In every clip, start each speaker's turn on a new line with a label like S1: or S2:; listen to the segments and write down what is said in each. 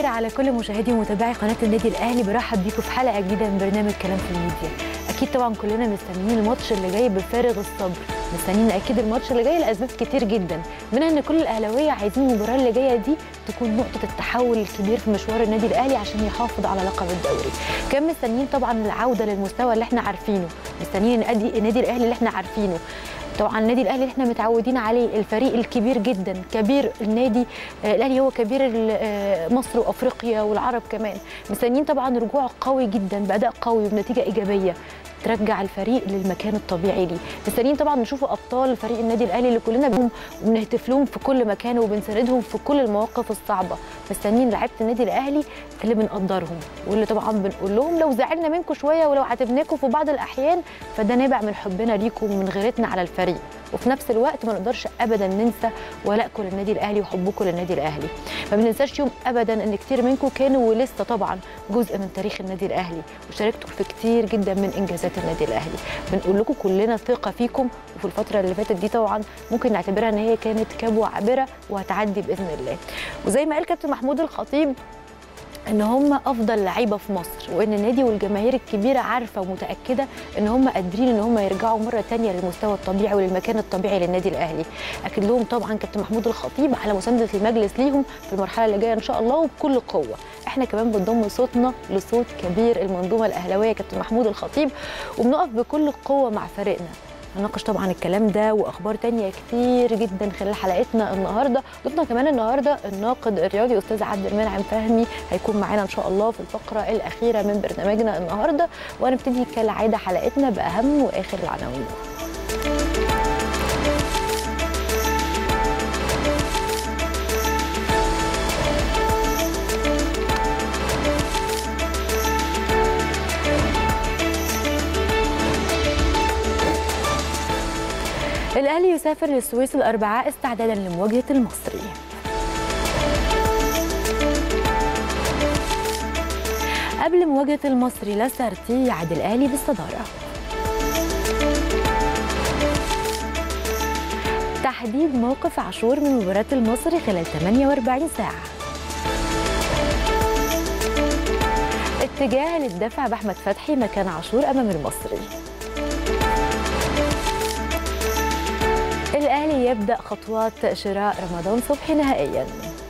S1: الخير على كل مشاهدي ومتابعي قناه النادي الاهلي برحب بيكم في حلقه جديده من برنامج كلام في الميديا اكيد طبعا كلنا مستنيين الماتش اللي جاي بفارغ الصبر مستنيين اكيد الماتش اللي جاي لاسباب كتير جدا منها ان كل الاهلاويه عايزين المباراه اللي جايه دي تكون نقطه التحول الكبير في مشوار النادي الاهلي عشان يحافظ على لقب الدوري كان مستنيين طبعا العوده للمستوى اللي احنا عارفينه مستنيين النادي الاهلي اللي احنا عارفينه طبعا النادي الاهلي اللي احنا متعودين عليه الفريق الكبير جدا كبير النادي آه الاهلي هو كبير آه مصر وافريقيا والعرب كمان مستنيين طبعا رجوع قوي جدا باداء قوي بنتيجه ايجابيه ترجع الفريق للمكان الطبيعي ليه مستنيين طبعا نشوفوا ابطال فريق النادي الاهلي اللي كلنا بهم وبنهتف لهم في كل مكان وبنساندهم في كل المواقف الصعبه مستنيين لعيبه النادي الاهلي اللي بنقدرهم واللي طبعا بنقول لهم لو زعلنا منكم شويه ولو عاتبناكم في بعض الاحيان فده نابع من حبنا ليكم ومن غيرتنا على الفريق وفي نفس الوقت ما نقدرش ابدا ننسى ولائكم للنادي الاهلي وحبكم للنادي الاهلي ما بننساش يوم ابدا ان كتير منكم كانوا ولسه طبعا جزء من تاريخ النادي الاهلي وشاركتوا في كتير جدا من انجازات النادي الاهلي بنقول لكم كلنا ثقه فيكم وفي الفتره اللي فاتت دي طبعا ممكن نعتبرها ان هي كانت كبوه عابره وهتعدي باذن الله وزي ما قال كابتن محمود الخطيب ان هم افضل لعيبه في مصر وان النادي والجماهير الكبيره عارفه ومتاكده ان هم قادرين ان هم يرجعوا مره ثانيه للمستوى الطبيعي وللمكان الطبيعي للنادي الاهلي اكد لهم طبعا كابتن محمود الخطيب على مسانده المجلس ليهم في المرحله اللي جايه ان شاء الله وبكل قوه احنا كمان بنضم صوتنا لصوت كبير المنظومه الاهلاويه كابتن محمود الخطيب وبنقف بكل قوه مع فريقنا هنناقش طبعا الكلام ده واخبار تانية كتير جدا خلال حلقتنا النهارده ضيفنا كمان النهارده الناقد الرياضي استاذ عبد المنعم فهمي هيكون معانا ان شاء الله في الفقره الاخيره من برنامجنا النهارده وهنبتدي كالعاده حلقتنا باهم واخر العناوين الأهلي يسافر للسويس الأربعاء استعدادا لمواجهة المصري قبل مواجهة المصري لاسارتي يعد الأهلي بالصدارة تحديد موقف عاشور من مباراة المصري خلال 48 ساعة اتجاه للدفع بأحمد فتحي مكان عاشور أمام المصري الأهلي يبدأ خطوات شراء رمضان صبحي نهائيا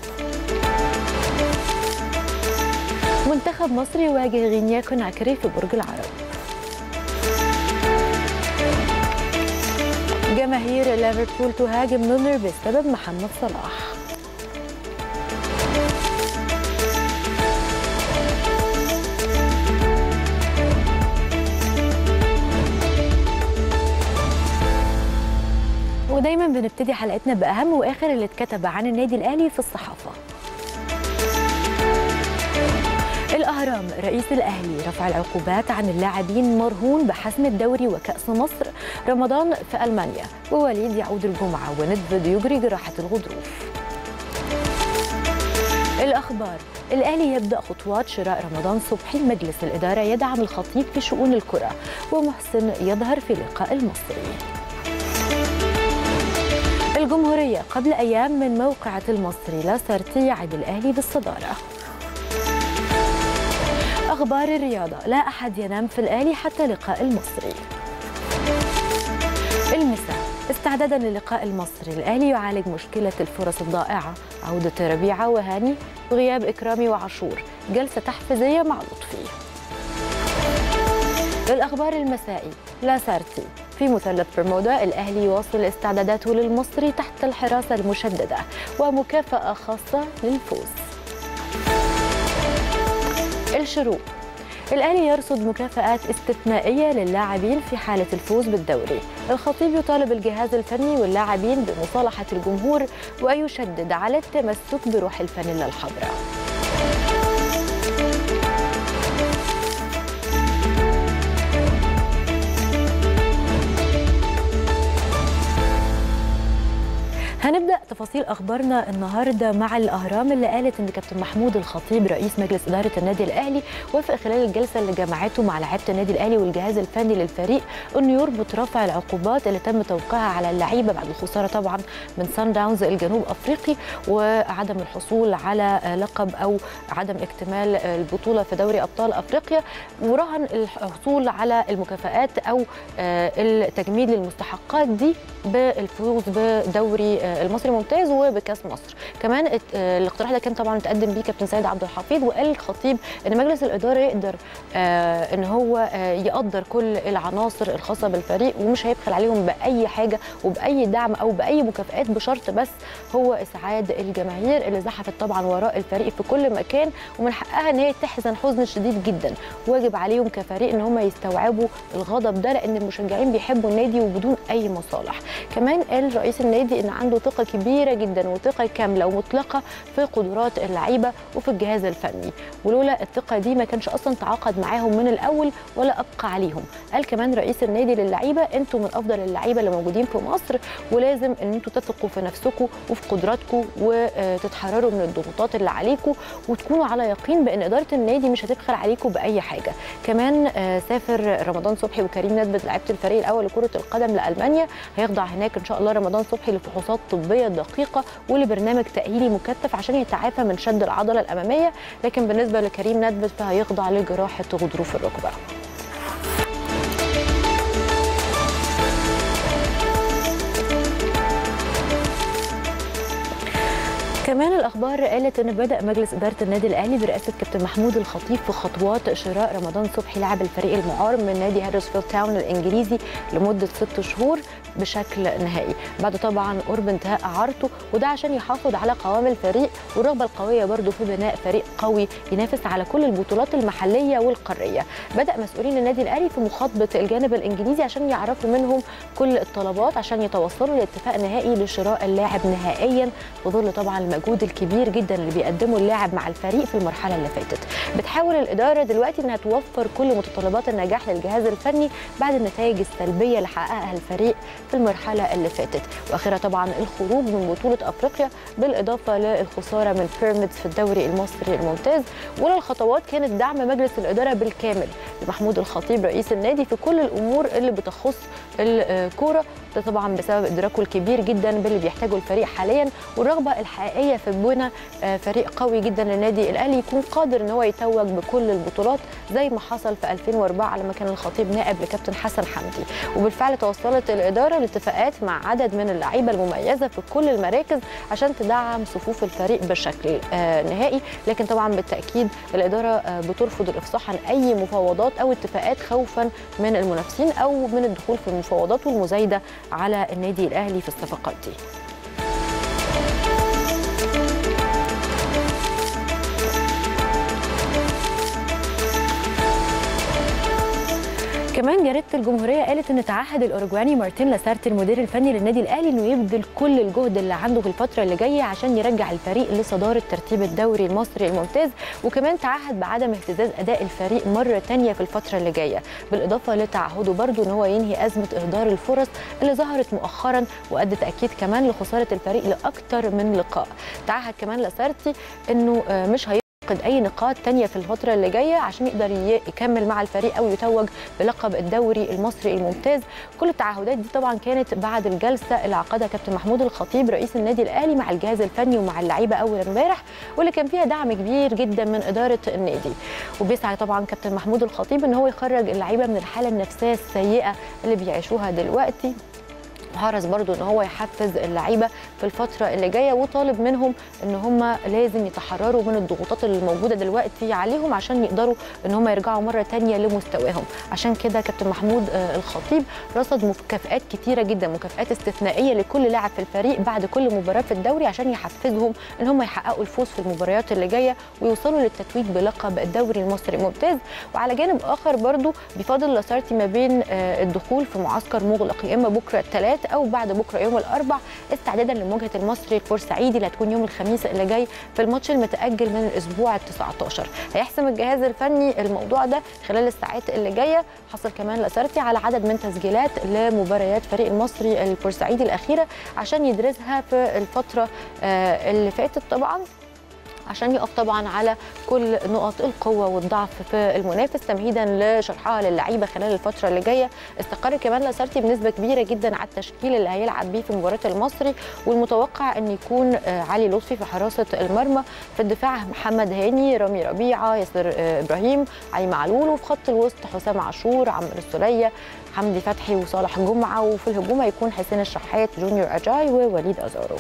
S1: منتخب مصر يواجه غينيا كوناكري في برج العرب جماهير ليفربول تهاجم نونر بسبب محمد صلاح ودايما بنبتدي حلقتنا باهم واخر اللي اتكتب عن النادي الاهلي في الصحافه الاهرام رئيس الاهلي رفع العقوبات عن اللاعبين مرهون بحسم الدوري وكاس مصر رمضان في المانيا ووليد يعود الجمعه وندفد يجري جراحه الغضروف الاخبار الاهلي يبدا خطوات شراء رمضان صبحي مجلس الاداره يدعم الخطيب في شؤون الكره ومحسن يظهر في لقاء المصري الجمهورية قبل أيام من موقعة المصري لاسارتي يعد الأهلي بالصدارة أخبار الرياضة لا أحد ينام في الأهلي حتى لقاء المصري المساء استعدادا للقاء المصري الأهلي يعالج مشكلة الفرص الضائعة عودة ربيعة وهاني وغياب إكرامي وعاشور جلسة تحفيزية مع لطفي الأخبار المسائي لاسارتي في مثلث برمودا الأهلي يواصل استعداداته للمصري تحت الحراسة المشددة ومكافأة خاصة للفوز الشروق الأهلي يرصد مكافآت استثنائية للاعبين في حالة الفوز بالدوري الخطيب يطالب الجهاز الفني واللاعبين بمصالحة الجمهور ويشدد على التمسك بروح الفانيلا الحمراء هنبدا تفاصيل اخبارنا النهارده مع الاهرام اللي قالت ان كابتن محمود الخطيب رئيس مجلس اداره النادي الاهلي وافق خلال الجلسه اللي جمعته مع لعيبه النادي الاهلي والجهاز الفني للفريق انه يربط رفع العقوبات اللي تم توقيعها على اللعيبه بعد الخساره طبعا من سان داونز الجنوب افريقي وعدم الحصول على لقب او عدم اكتمال البطوله في دوري ابطال افريقيا ورهن الحصول على المكافآت او التجميد للمستحقات دي بالفوز بدوري المصري الممتاز وبكاس مصر كمان الاقتراح ده كان طبعا متقدم بيه كابتن سيد عبد الحفيظ وقال الخطيب ان مجلس الاداره يقدر ان هو يقدر كل العناصر الخاصه بالفريق ومش هيبخل عليهم باي حاجه وباي دعم او باي مكافئات بشرط بس هو اسعاد الجماهير اللي زحفت طبعا وراء الفريق في كل مكان ومن حقها ان هي تحزن حزن شديد جدا واجب عليهم كفريق ان هم يستوعبوا الغضب ده لان المشجعين بيحبوا النادي وبدون اي مصالح كمان قال رئيس النادي ان عنده ثقه كبيره جدا وثقه كامله ومطلقه في قدرات اللعيبه وفي الجهاز الفني ولولا الثقه دي ما كانش اصلا تعاقد معاهم من الاول ولا ابقى عليهم قال كمان رئيس النادي للعيبه انتوا من افضل اللعيبه اللي موجودين في مصر ولازم ان انتوا تثقوا في نفسكم وفي قدراتكم وتتحرروا من الضغوطات اللي عليكم وتكونوا على يقين بان اداره النادي مش هتبخل عليكم باي حاجه كمان سافر رمضان صبحي وكريم ندبت لعيبه الفريق الاول لكره القدم لالمانيا هيخضع هناك ان شاء الله رمضان صبحي لفحوصات طبيه دقيقه ولبرنامج تاهيلي مكثف عشان يتعافى من شد العضله الاماميه لكن بالنسبه لكريم ندبت فهيخضع لجراحه غضروف الركبه كمان الاخبار قالت ان بدا مجلس اداره النادي الاهلي برئاسه كابتن محمود الخطيب في خطوات شراء رمضان صبحي لاعب الفريق المعار من نادي هادرسفيلد تاون الانجليزي لمده ست شهور بشكل نهائي بعد طبعا قرب انتهاء اعارته وده عشان يحافظ على قوام الفريق والرغبه القويه برضه في بناء فريق قوي ينافس على كل البطولات المحليه والقاريه بدا مسؤولين النادي الاهلي في مخاطبه الجانب الانجليزي عشان يعرفوا منهم كل الطلبات عشان يتوصلوا لاتفاق نهائي لشراء اللاعب نهائيا في ظل طبعا المجهود الكبير جدا اللي بيقدمه اللاعب مع الفريق في المرحله اللي فاتت بتحاول الاداره دلوقتي انها توفر كل متطلبات النجاح للجهاز الفني بعد النتائج السلبيه اللي حققها الفريق في المرحله اللي فاتت واخرها طبعا الخروج من بطوله افريقيا بالاضافه للخساره من بيراميدز في الدوري المصري الممتاز ولا الخطوات كانت دعم مجلس الاداره بالكامل لمحمود الخطيب رئيس النادي في كل الامور اللي بتخص الكوره ده طبعا بسبب ادراكه الكبير جدا باللي بيحتاجه الفريق حاليا والرغبه الحقيقيه في بنى فريق قوي جدا للنادي الاهلي يكون قادر ان هو يتوج بكل البطولات زي ما حصل في 2004 لما كان الخطيب نائب لكابتن حسن حمدي وبالفعل توصلت الاداره لاتفاقات مع عدد من اللعيبه المميزه في كل المراكز عشان تدعم صفوف الفريق بشكل نهائي لكن طبعا بالتاكيد الاداره بترفض الافصاح عن اي مفاوضات او اتفاقات خوفا من المنافسين او من الدخول في المفاوضات والمزايده على النادي الاهلي في الصفقات دي كمان جريده الجمهوريه قالت ان تعهد الاوروجواني مارتين لاسارتي المدير الفني للنادي الاهلي انه يبذل كل الجهد اللي عنده في الفتره اللي جايه عشان يرجع الفريق لصداره ترتيب الدوري المصري الممتاز وكمان تعهد بعدم اهتزاز اداء الفريق مره ثانيه في الفتره اللي جايه بالاضافه لتعهده برضه ان هو ينهي ازمه اهدار الفرص اللي ظهرت مؤخرا وادت اكيد كمان لخساره الفريق لاكثر من لقاء تعهد كمان لاسارتي انه مش هي يفقد اي نقاط تانية في الفتره اللي جايه عشان يقدر يكمل مع الفريق او يتوج بلقب الدوري المصري الممتاز كل التعهدات دي طبعا كانت بعد الجلسه اللي عقدها كابتن محمود الخطيب رئيس النادي الاهلي مع الجهاز الفني ومع اللعيبه اول امبارح واللي كان فيها دعم كبير جدا من اداره النادي وبيسعى طبعا كابتن محمود الخطيب ان هو يخرج اللعيبه من الحاله النفسيه السيئه اللي بيعيشوها دلوقتي وحرص برضو ان هو يحفز اللعيبه في الفتره اللي جايه وطالب منهم ان هم لازم يتحرروا من الضغوطات اللي موجوده دلوقتي عليهم عشان يقدروا ان هم يرجعوا مره تانية لمستواهم عشان كده كابتن محمود الخطيب رصد مكافئات كتيره جدا مكافئات استثنائيه لكل لاعب في الفريق بعد كل مباراه في الدوري عشان يحفزهم ان هم يحققوا الفوز في المباريات اللي جايه ويوصلوا للتتويج بلقب الدوري المصري الممتاز وعلى جانب اخر برضو بيفاضل لاسارتي ما بين الدخول في معسكر مغلق يا اما بكره الثلاث الثلاث او بعد بكره يوم الاربع استعدادا لمواجهه المصري البورسعيدي اللي هتكون يوم الخميس اللي جاي في الماتش المتاجل من الاسبوع ال 19 هيحسم الجهاز الفني الموضوع ده خلال الساعات اللي جايه حصل كمان لاسارتي على عدد من تسجيلات لمباريات فريق المصري البورسعيدي الاخيره عشان يدرسها في الفتره اللي فاتت طبعا عشان يقف طبعا على كل نقط القوه والضعف في المنافس تمهيدا لشرحها للعيبه خلال الفتره اللي جايه استقر كمان لاسارتي بنسبه كبيره جدا على التشكيل اللي هيلعب بيه في مباراه المصري والمتوقع ان يكون علي لطفي في حراسه المرمى في الدفاع محمد هاني رامي ربيعه ياسر ابراهيم علي معلول وفي خط الوسط حسام عاشور عمرو السوليه حمدي فتحي وصالح جمعه وفي الهجوم هيكون حسين الشحات جونيور اجاي ووليد ازارو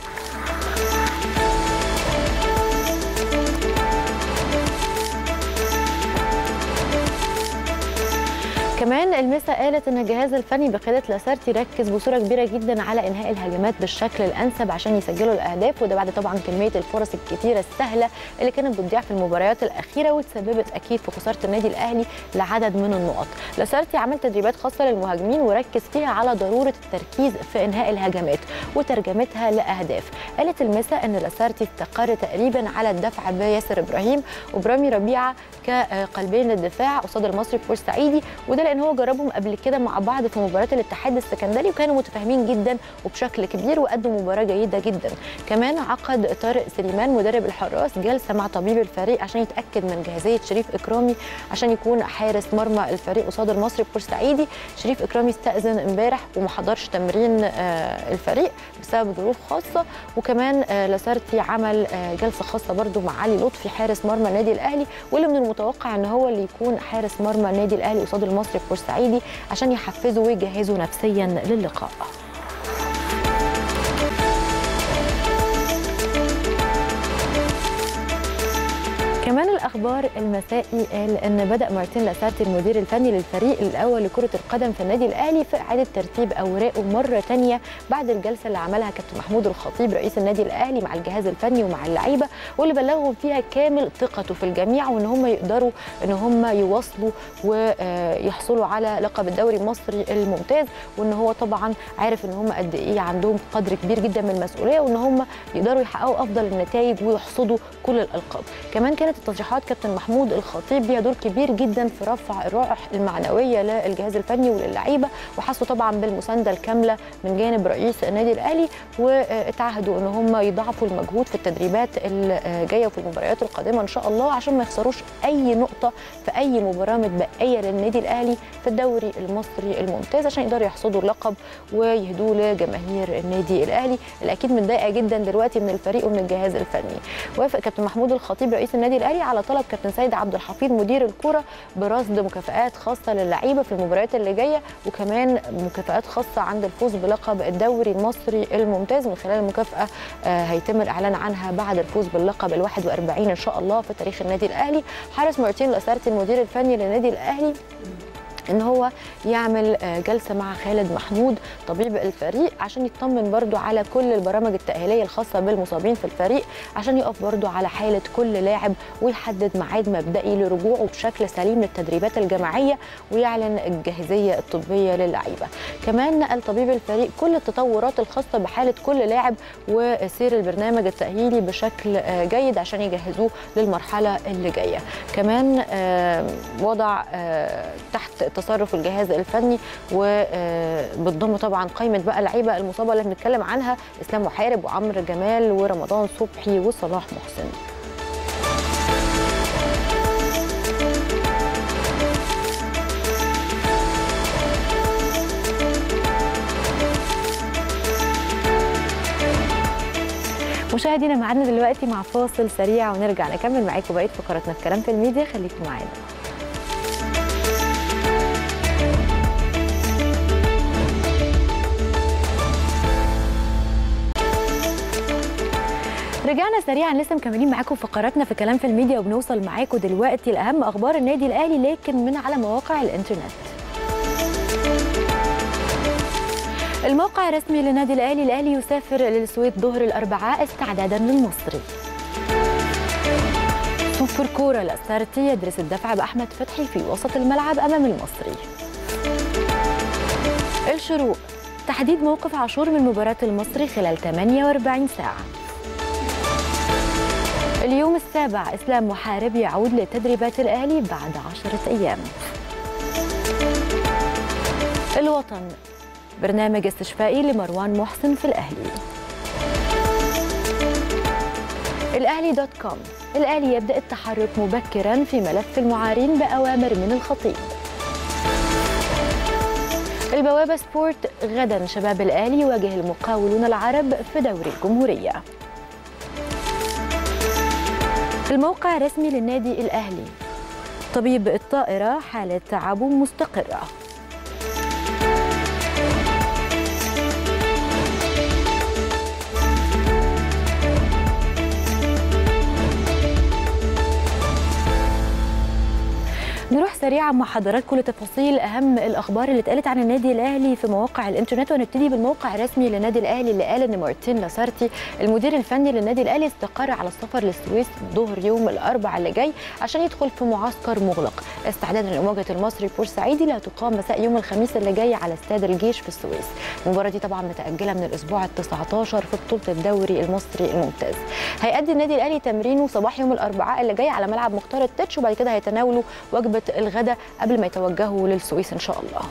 S1: كمان المسا قالت ان الجهاز الفني بقياده لاسارتي ركز بصوره كبيره جدا على انهاء الهجمات بالشكل الانسب عشان يسجلوا الاهداف وده بعد طبعا كميه الفرص الكثيره السهله اللي كانت بتضيع في المباريات الاخيره وتسببت اكيد في خساره النادي الاهلي لعدد من النقط. لاسارتي عمل تدريبات خاصه للمهاجمين وركز فيها على ضروره التركيز في انهاء الهجمات وترجمتها لاهداف. قالت المسا ان لاسارتي استقر تقريبا على الدفع بياسر ابراهيم وبرامي ربيعه كقلبين للدفاع قصاد المصري البورسعيدي وده لان هو جربهم قبل كده مع بعض في مباراه الاتحاد السكندري وكانوا متفاهمين جدا وبشكل كبير وقدموا مباراه جيده جدا كمان عقد طارق سليمان مدرب الحراس جلسه مع طبيب الفريق عشان يتاكد من جاهزيه شريف اكرامي عشان يكون حارس مرمى الفريق قصاد المصري البورسعيدي شريف اكرامي استاذن امبارح وما حضرش تمرين الفريق بسبب ظروف خاصه وكمان لاسارتي عمل جلسه خاصه برده مع علي لطفي حارس مرمى النادي الاهلي واللي من المتوقع ان هو اللي يكون حارس مرمى النادي الاهلي قصاد المصري البورسعيدي عشان يحفزوا ويجهزوا نفسيا للقاء كمان الاخبار المسائي قال ان بدا مارتين لاسارتي المدير الفني للفريق الاول لكره القدم في النادي الاهلي في اعاده ترتيب اوراقه مره ثانيه بعد الجلسه اللي عملها كابتن محمود الخطيب رئيس النادي الاهلي مع الجهاز الفني ومع اللعيبه واللي بلغهم فيها كامل ثقته في الجميع وان هم يقدروا ان هم يواصلوا ويحصلوا على لقب الدوري المصري الممتاز وان هو طبعا عارف ان هم قد ايه عندهم قدر كبير جدا من المسؤوليه وان هم يقدروا يحققوا افضل النتائج ويحصدوا كل الالقاب كمان كانت تصريحات كابتن محمود الخطيب ليها دور كبير جدا في رفع الروح المعنويه للجهاز الفني وللعيبه وحسوا طبعا بالمسانده الكامله من جانب رئيس النادي الاهلي واتعهدوا ان هم يضاعفوا المجهود في التدريبات الجايه وفي المباريات القادمه ان شاء الله عشان ما يخسروش اي نقطه في اي مباراه متبقيه للنادي الاهلي في الدوري المصري الممتاز عشان يقدروا يحصدوا اللقب ويهدوه لجماهير النادي الاهلي اللي اكيد متضايقه جدا دلوقتي من الفريق ومن الجهاز الفني وافق كابتن محمود الخطيب رئيس النادي الاهلي على طلب كابتن سيد عبد الحفيظ مدير الكوره برصد مكافآت خاصه للعيبه في المباريات اللي جايه وكمان مكافآت خاصه عند الفوز بلقب الدوري المصري الممتاز من خلال المكافاه هيتم الاعلان عنها بعد الفوز باللقب ال 41 ان شاء الله في تاريخ النادي الاهلي حارس مارتين لاسارتي المدير الفني للنادي الاهلي ان هو يعمل جلسه مع خالد محمود طبيب الفريق عشان يطمن برضو على كل البرامج التاهيليه الخاصه بالمصابين في الفريق عشان يقف برضو على حاله كل لاعب ويحدد ميعاد مبدئي لرجوعه بشكل سليم للتدريبات الجماعيه ويعلن الجاهزيه الطبيه للعيبه كمان نقل طبيب الفريق كل التطورات الخاصه بحاله كل لاعب وسير البرنامج التاهيلي بشكل جيد عشان يجهزوه للمرحله اللي جايه كمان وضع تحت تصرف الجهاز الفني وبتضم طبعا قائمه بقى اللعيبه المصابه اللي بنتكلم عنها اسلام محارب وعمرو جمال ورمضان صبحي وصلاح محسن مشاهدينا معانا دلوقتي مع فاصل سريع ونرجع نكمل معاكم بقيه فقراتنا في كلام في الميديا خليكم معانا رجعنا سريعا لسه مكملين معاكم فقراتنا في كلام في الميديا وبنوصل معاكم دلوقتي لاهم اخبار النادي الاهلي لكن من على مواقع الانترنت الموقع الرسمي للنادي الاهلي الاهلي يسافر للسويد ظهر الاربعاء استعدادا للمصري سوبر كوره لاسارتي يدرس الدفع باحمد فتحي في وسط الملعب امام المصري الشروق تحديد موقف عاشور من مباراة المصري خلال 48 ساعة اليوم السابع إسلام محارب يعود لتدريبات الأهلي بعد عشرة أيام الوطن برنامج استشفائي لمروان محسن في الأهلي الأهلي دوت كوم الأهلي يبدأ التحرك مبكرا في ملف المعارين بأوامر من الخطيب البوابة سبورت غدا شباب الأهلي يواجه المقاولون العرب في دوري الجمهورية الموقع الرسمي للنادي الأهلي طبيب الطائرة حالة تعب مستقرة نروح سريعا مع حضراتكم لتفاصيل اهم الاخبار اللي اتقالت عن النادي الاهلي في مواقع الانترنت ونبتدي بالموقع الرسمي للنادي الاهلي اللي قال ان مارتين لاسارتي المدير الفني للنادي الاهلي استقر على السفر للسويس ظهر يوم الاربعاء اللي جاي عشان يدخل في معسكر مغلق استعدادا لمواجهه المصري بورسعيدي اللي هتقام مساء يوم الخميس اللي جاي على استاد الجيش في السويس المباراه دي طبعا متاجله من الاسبوع ال 19 في بطوله الدوري المصري الممتاز هيأدي النادي الاهلي تمرينه صباح يوم الاربعاء اللي جاي على ملعب مختار التتش وبعد كده هيتناولوا وجبه الغداء قبل ما يتوجهوا للسويس ان شاء الله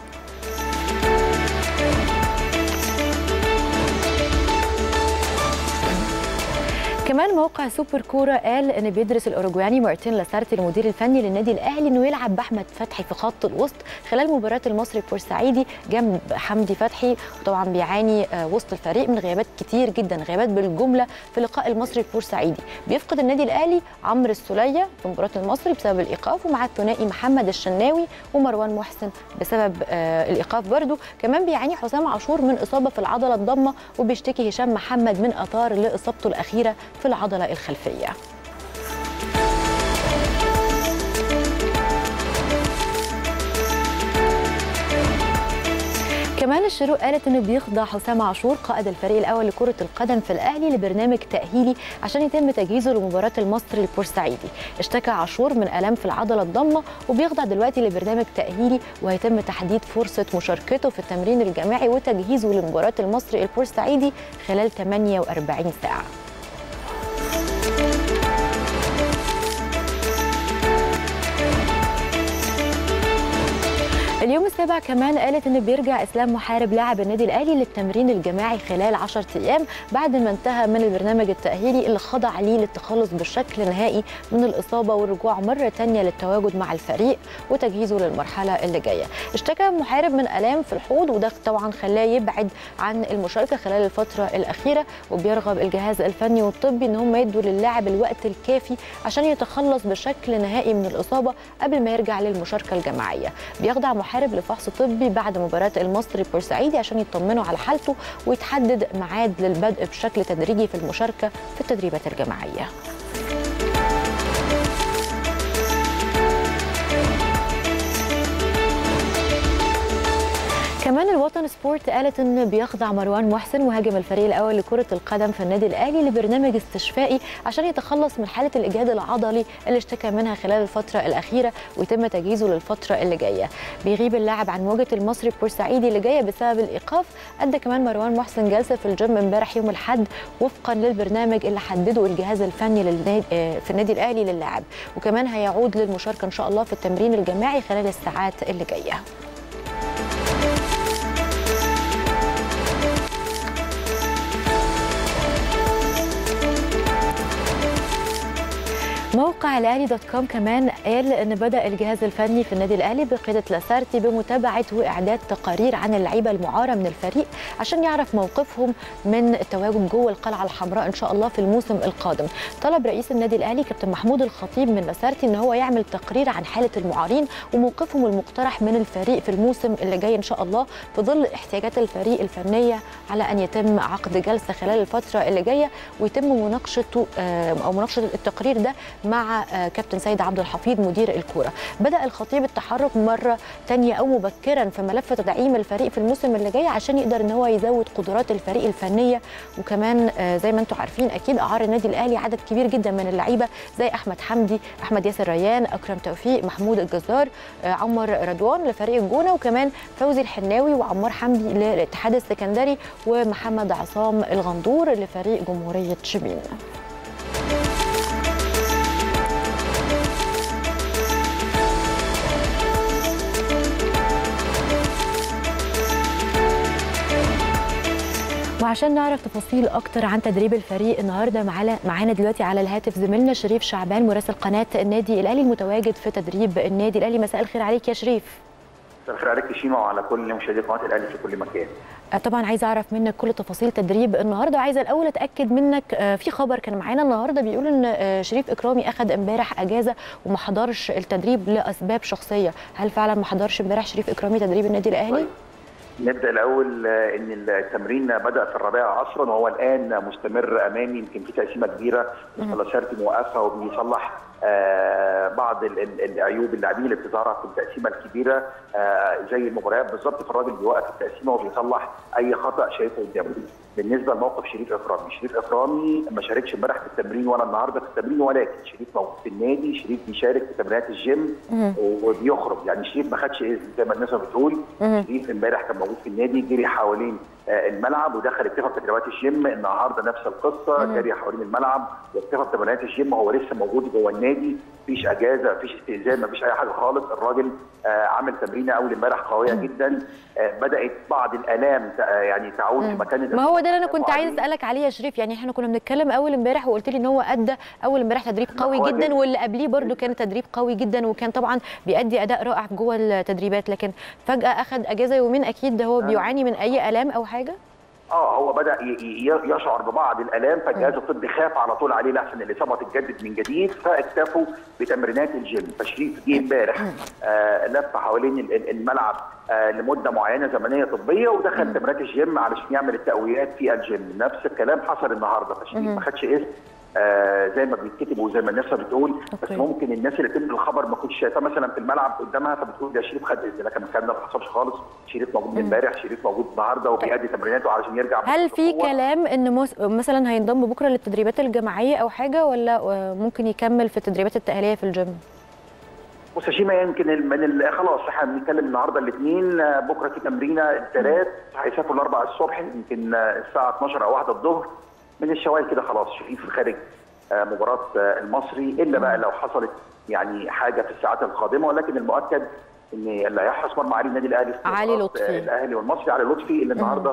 S1: كمان موقع سوبر كوره قال ان بيدرس الاوروجواني مارتين لاسارتي المدير الفني للنادي الاهلي انه يلعب باحمد فتحي في خط الوسط خلال مباراه المصري بورسعيدي جنب حمدي فتحي وطبعا بيعاني وسط الفريق من غيابات كتير جدا غيابات بالجمله في لقاء المصري بورسعيدي بيفقد النادي الاهلي عمرو السوليه في مباراه المصري بسبب الايقاف ومع الثنائي محمد الشناوي ومروان محسن بسبب الايقاف برده كمان بيعاني حسام عاشور من اصابه في العضله الضمه وبيشتكي هشام محمد من اثار لاصابته الاخيره في العضله الخلفيه كمان الشروق قالت انه بيخضع حسام عاشور قائد الفريق الاول لكره القدم في الاهلي لبرنامج تاهيلي عشان يتم تجهيزه لمباراه المصري البورسعيدي اشتكى عاشور من الام في العضله الضمه وبيخضع دلوقتي لبرنامج تاهيلي وهيتم تحديد فرصه مشاركته في التمرين الجماعي وتجهيزه لمباراه المصري البورسعيدي خلال 48 ساعه اليوم السابع كمان قالت ان بيرجع اسلام محارب لاعب النادي الاهلي للتمرين الجماعي خلال 10 ايام بعد ما انتهى من البرنامج التاهيلي اللي خضع ليه للتخلص بشكل نهائي من الاصابه والرجوع مره ثانيه للتواجد مع الفريق وتجهيزه للمرحله اللي جايه اشتكى محارب من الام في الحوض وده طبعا خلاه يبعد عن المشاركه خلال الفتره الاخيره وبيرغب الجهاز الفني والطبي ان هم يدوا للاعب الوقت الكافي عشان يتخلص بشكل نهائي من الاصابه قبل ما يرجع للمشاركه الجماعيه بيخضع محارب لفحص طبي بعد مباراه المصري بورسعيدي عشان يطمنوا على حالته ويتحدد ميعاد للبدء بشكل تدريجي في المشاركه في التدريبات الجماعيه كمان الوطن سبورت قالت ان بيخضع مروان محسن مهاجم الفريق الاول لكره القدم في النادي الاهلي لبرنامج استشفائي عشان يتخلص من حاله الاجهاد العضلي اللي اشتكى منها خلال الفتره الاخيره ويتم تجهيزه للفتره اللي جايه بيغيب اللاعب عن مواجهه المصري البورسعيدي اللي جايه بسبب الايقاف ادى كمان مروان محسن جلسه في الجيم امبارح يوم الاحد وفقا للبرنامج اللي حدده الجهاز الفني للنادي في النادي الاهلي للاعب وكمان هيعود للمشاركه ان شاء الله في التمرين الجماعي خلال الساعات اللي جايه موقع الاهلي دوت كوم كمان قال ان بدا الجهاز الفني في النادي الاهلي بقياده لاسارتي بمتابعه واعداد تقارير عن اللعيبه المعاره من الفريق عشان يعرف موقفهم من التواجد جوه القلعه الحمراء ان شاء الله في الموسم القادم طلب رئيس النادي الاهلي كابتن محمود الخطيب من لاسارتي ان هو يعمل تقرير عن حاله المعارين وموقفهم المقترح من الفريق في الموسم اللي جاي ان شاء الله في ظل احتياجات الفريق الفنيه على ان يتم عقد جلسه خلال الفتره اللي جايه ويتم مناقشته او مناقشه التقرير ده مع كابتن سيد عبد الحفيظ مدير الكوره بدا الخطيب التحرك مره ثانيه او مبكرا في ملف تدعيم الفريق في الموسم اللي جاي عشان يقدر ان هو يزود قدرات الفريق الفنيه وكمان زي ما انتم عارفين اكيد اعار النادي الاهلي عدد كبير جدا من اللعيبه زي احمد حمدي احمد ياسر ريان اكرم توفيق محمود الجزار عمر رضوان لفريق الجونه وكمان فوزي الحناوي وعمار حمدي للاتحاد السكندري ومحمد عصام الغندور لفريق جمهوريه شبين وعشان نعرف تفاصيل اكتر عن تدريب الفريق النهارده معانا معانا دلوقتي على الهاتف زميلنا شريف شعبان مراسل قناه النادي الاهلي المتواجد في تدريب النادي الاهلي مساء الخير عليك يا شريف
S2: مساء الخير عليك شيما وعلى كل مشاهدي قناه الاهلي في كل مكان
S1: طبعا عايزه اعرف منك كل تفاصيل تدريب النهارده وعايزه الاول اتاكد منك في خبر كان معانا النهارده بيقول ان شريف اكرامي اخذ امبارح اجازه وما حضرش التدريب لاسباب شخصيه هل فعلا ما حضرش امبارح شريف اكرامي تدريب النادي الاهلي
S2: طيب. نبدا الاول ان التمرين بدا في الرابعه عصرا وهو الان مستمر امامي يمكن في تقسيمه كبيره مثلثات موقفه وبيصلح آه بعض ال ال العيوب اللاعبين اللي بتظهر في التقسيمه الكبيره آه زي المباريات بالظبط فالراجل بيوقف التقسيمه وبيصلح اي خطا شايفه قدامه. بالنسبه لموقف شريف اكرامي، شريف اكرامي ما شاركش امبارح في التمرين ولا النهارده في التمرين ولكن شريف موجود في النادي، شريف بيشارك في تمرينات الجيم وبيخرج يعني شريف ما خدش اذن زي ما الناس بتقول شريف امبارح كان موجود في النادي جري حوالين الملعب ودخل اكتفى في تدريبات الجيم النهارده نفس القصه جري حوالين الملعب واكتفى في تمرينات الجيم وهو لسه موجود جوه النادي مفيش اجازه مفيش استئذان مفيش اي حاجه خالص الراجل آه عمل تمرينه اول امبارح قويه جدا آه بدات بعض الالام يعني تعود في مكان
S1: ما هو ده اللي انا كنت عايز اسالك عليه يا شريف يعني احنا كنا بنتكلم اول امبارح وقلت لي ان هو ادى اول امبارح تدريب قوي جدا واللي قبليه برده كان تدريب قوي جدا وكان طبعا بيأدي اداء رائع جوه التدريبات لكن فجاه اخذ اجازه يومين اكيد هو بيعاني من اي الام او حاجه
S2: اه هو بدا يشعر ببعض الالام فالجهاز الطبي خاف على طول عليه لحسن الاصابه تتجدد من جديد فاكتفوا بتمرينات الجيم فشريف جه امبارح آه لف حوالين الملعب آه لمده معينه زمنيه طبيه ودخل تمرينات الجيم علشان يعمل التقويات في الجيم نفس الكلام حصل النهارده فشريف ما خدش اسم آه زي ما بيتكتب وزي ما الناس بتقول بس ممكن الناس اللي بتنقل الخبر ما كنتش شايفاه مثلا في الملعب قدامها فبتقول ده شريف خد اذن لكن الكلام ده ما حصلش خالص شريف موجود امبارح شريف موجود النهارده وبيأدي تمريناته علشان يرجع
S1: هل في كلام ان مثلا هينضم بكره للتدريبات الجماعيه او حاجه ولا ممكن يكمل في التدريبات التاهيليه في الجيم؟
S2: بص يا شيماء يمكن من خلاص احنا بنتكلم النهارده الاثنين بكره في تمرينه الثلاث هيسافروا الاربع الصبح يمكن الساعه 12 او 1 الظهر من الشوال كده خلاص شريف خارج مباراه المصري الا بقى لو حصلت يعني حاجه في الساعات القادمه ولكن المؤكد ان اللي هيحرس مرمى علي النادي الاهلي
S1: علي لطفي
S2: الاهلي والمصري علي لطفي اللي النهارده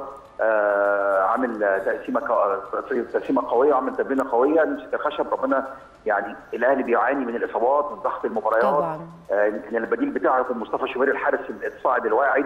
S2: آه عامل تقسيمه تقسيمه قويه وعامل تمرينه قويه نمسك الخشب ربنا يعني الاهلي بيعاني من الاصابات من ضغط المباريات
S1: طبعا
S2: يمكن آه البديل بتاعه يكون مصطفى شوبير الحارس الصاعد الواعد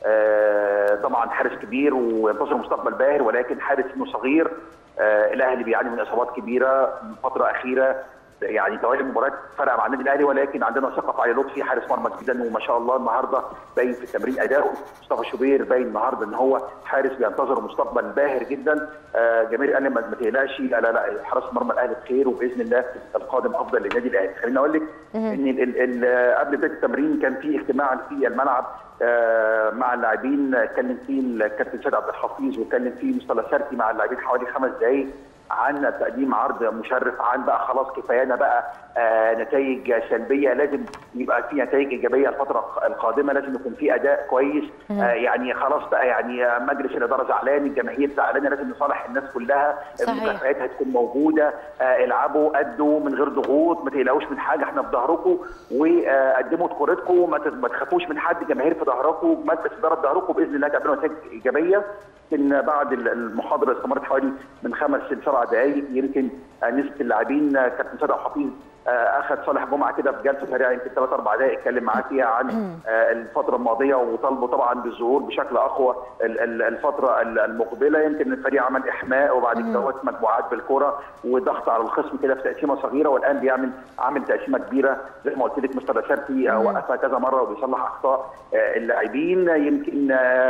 S2: آه طبعا حارس كبير وينتظر مستقبل باهر ولكن حارس انه صغير آه الاهلي بيعاني من اصابات كبيره من فتره اخيره يعني توالي المباريات فرق مع النادي الاهلي ولكن عندنا ثقه في علي لطفي حارس مرمى جدا وما شاء الله النهارده باين في التمرين اداؤه مصطفى شوبير باين النهارده ان هو حارس بينتظر مستقبل باهر جدا آه جماهير الاهلي ما تقلقش لا لا لا حراس مرمى الاهلي بخير وباذن الله القادم افضل للنادي الاهلي خليني اقول لك ان ال ال قبل بدايه التمرين كان في اجتماع في الملعب آه مع اللاعبين اتكلم فيه الكابتن سيد عبد الحفيظ واتكلم فيه مصطفى سرتي مع اللاعبين حوالي خمس دقائق عن تقديم عرض مشرف عن بقى خلاص كفايانا بقى آه نتائج سلبيه لازم يبقى في نتائج ايجابيه الفتره القادمه لازم يكون في اداء كويس آه يعني خلاص بقى يعني مجلس الاداره زعلان الجماهير زعلانه لازم نصالح الناس كلها المكافئات هتكون موجوده آه العبوا ادوا من غير ضغوط ما تقلقوش من حاجه احنا في ظهركم وقدموا كورتكم ما تخافوش من حد جماهير في ظهركم مجلس اداره في ظهركم باذن الله تعملوا نتائج ايجابيه يمكن بعد المحاضره استمرت حوالي من خمس لسبع دقائق يمكن نسبه اللاعبين كابتن سيد حفيظ اخذ صالح جمعه كده في جلسه سريعه يمكن ثلاث اربع دقائق اتكلم معاه فيها عن الفتره الماضيه وطالبه طبعا بالظهور بشكل اقوى الفتره المقبله يمكن الفريق عمل احماء وبعد كده مجموعات بالكره وضغط على الخصم كده في تقسيمه صغيره والان بيعمل عامل تقسيمه كبيره زي ما قلت لك مستر سارتي وقفها كذا مره وبيصلح اخطاء اللاعبين يمكن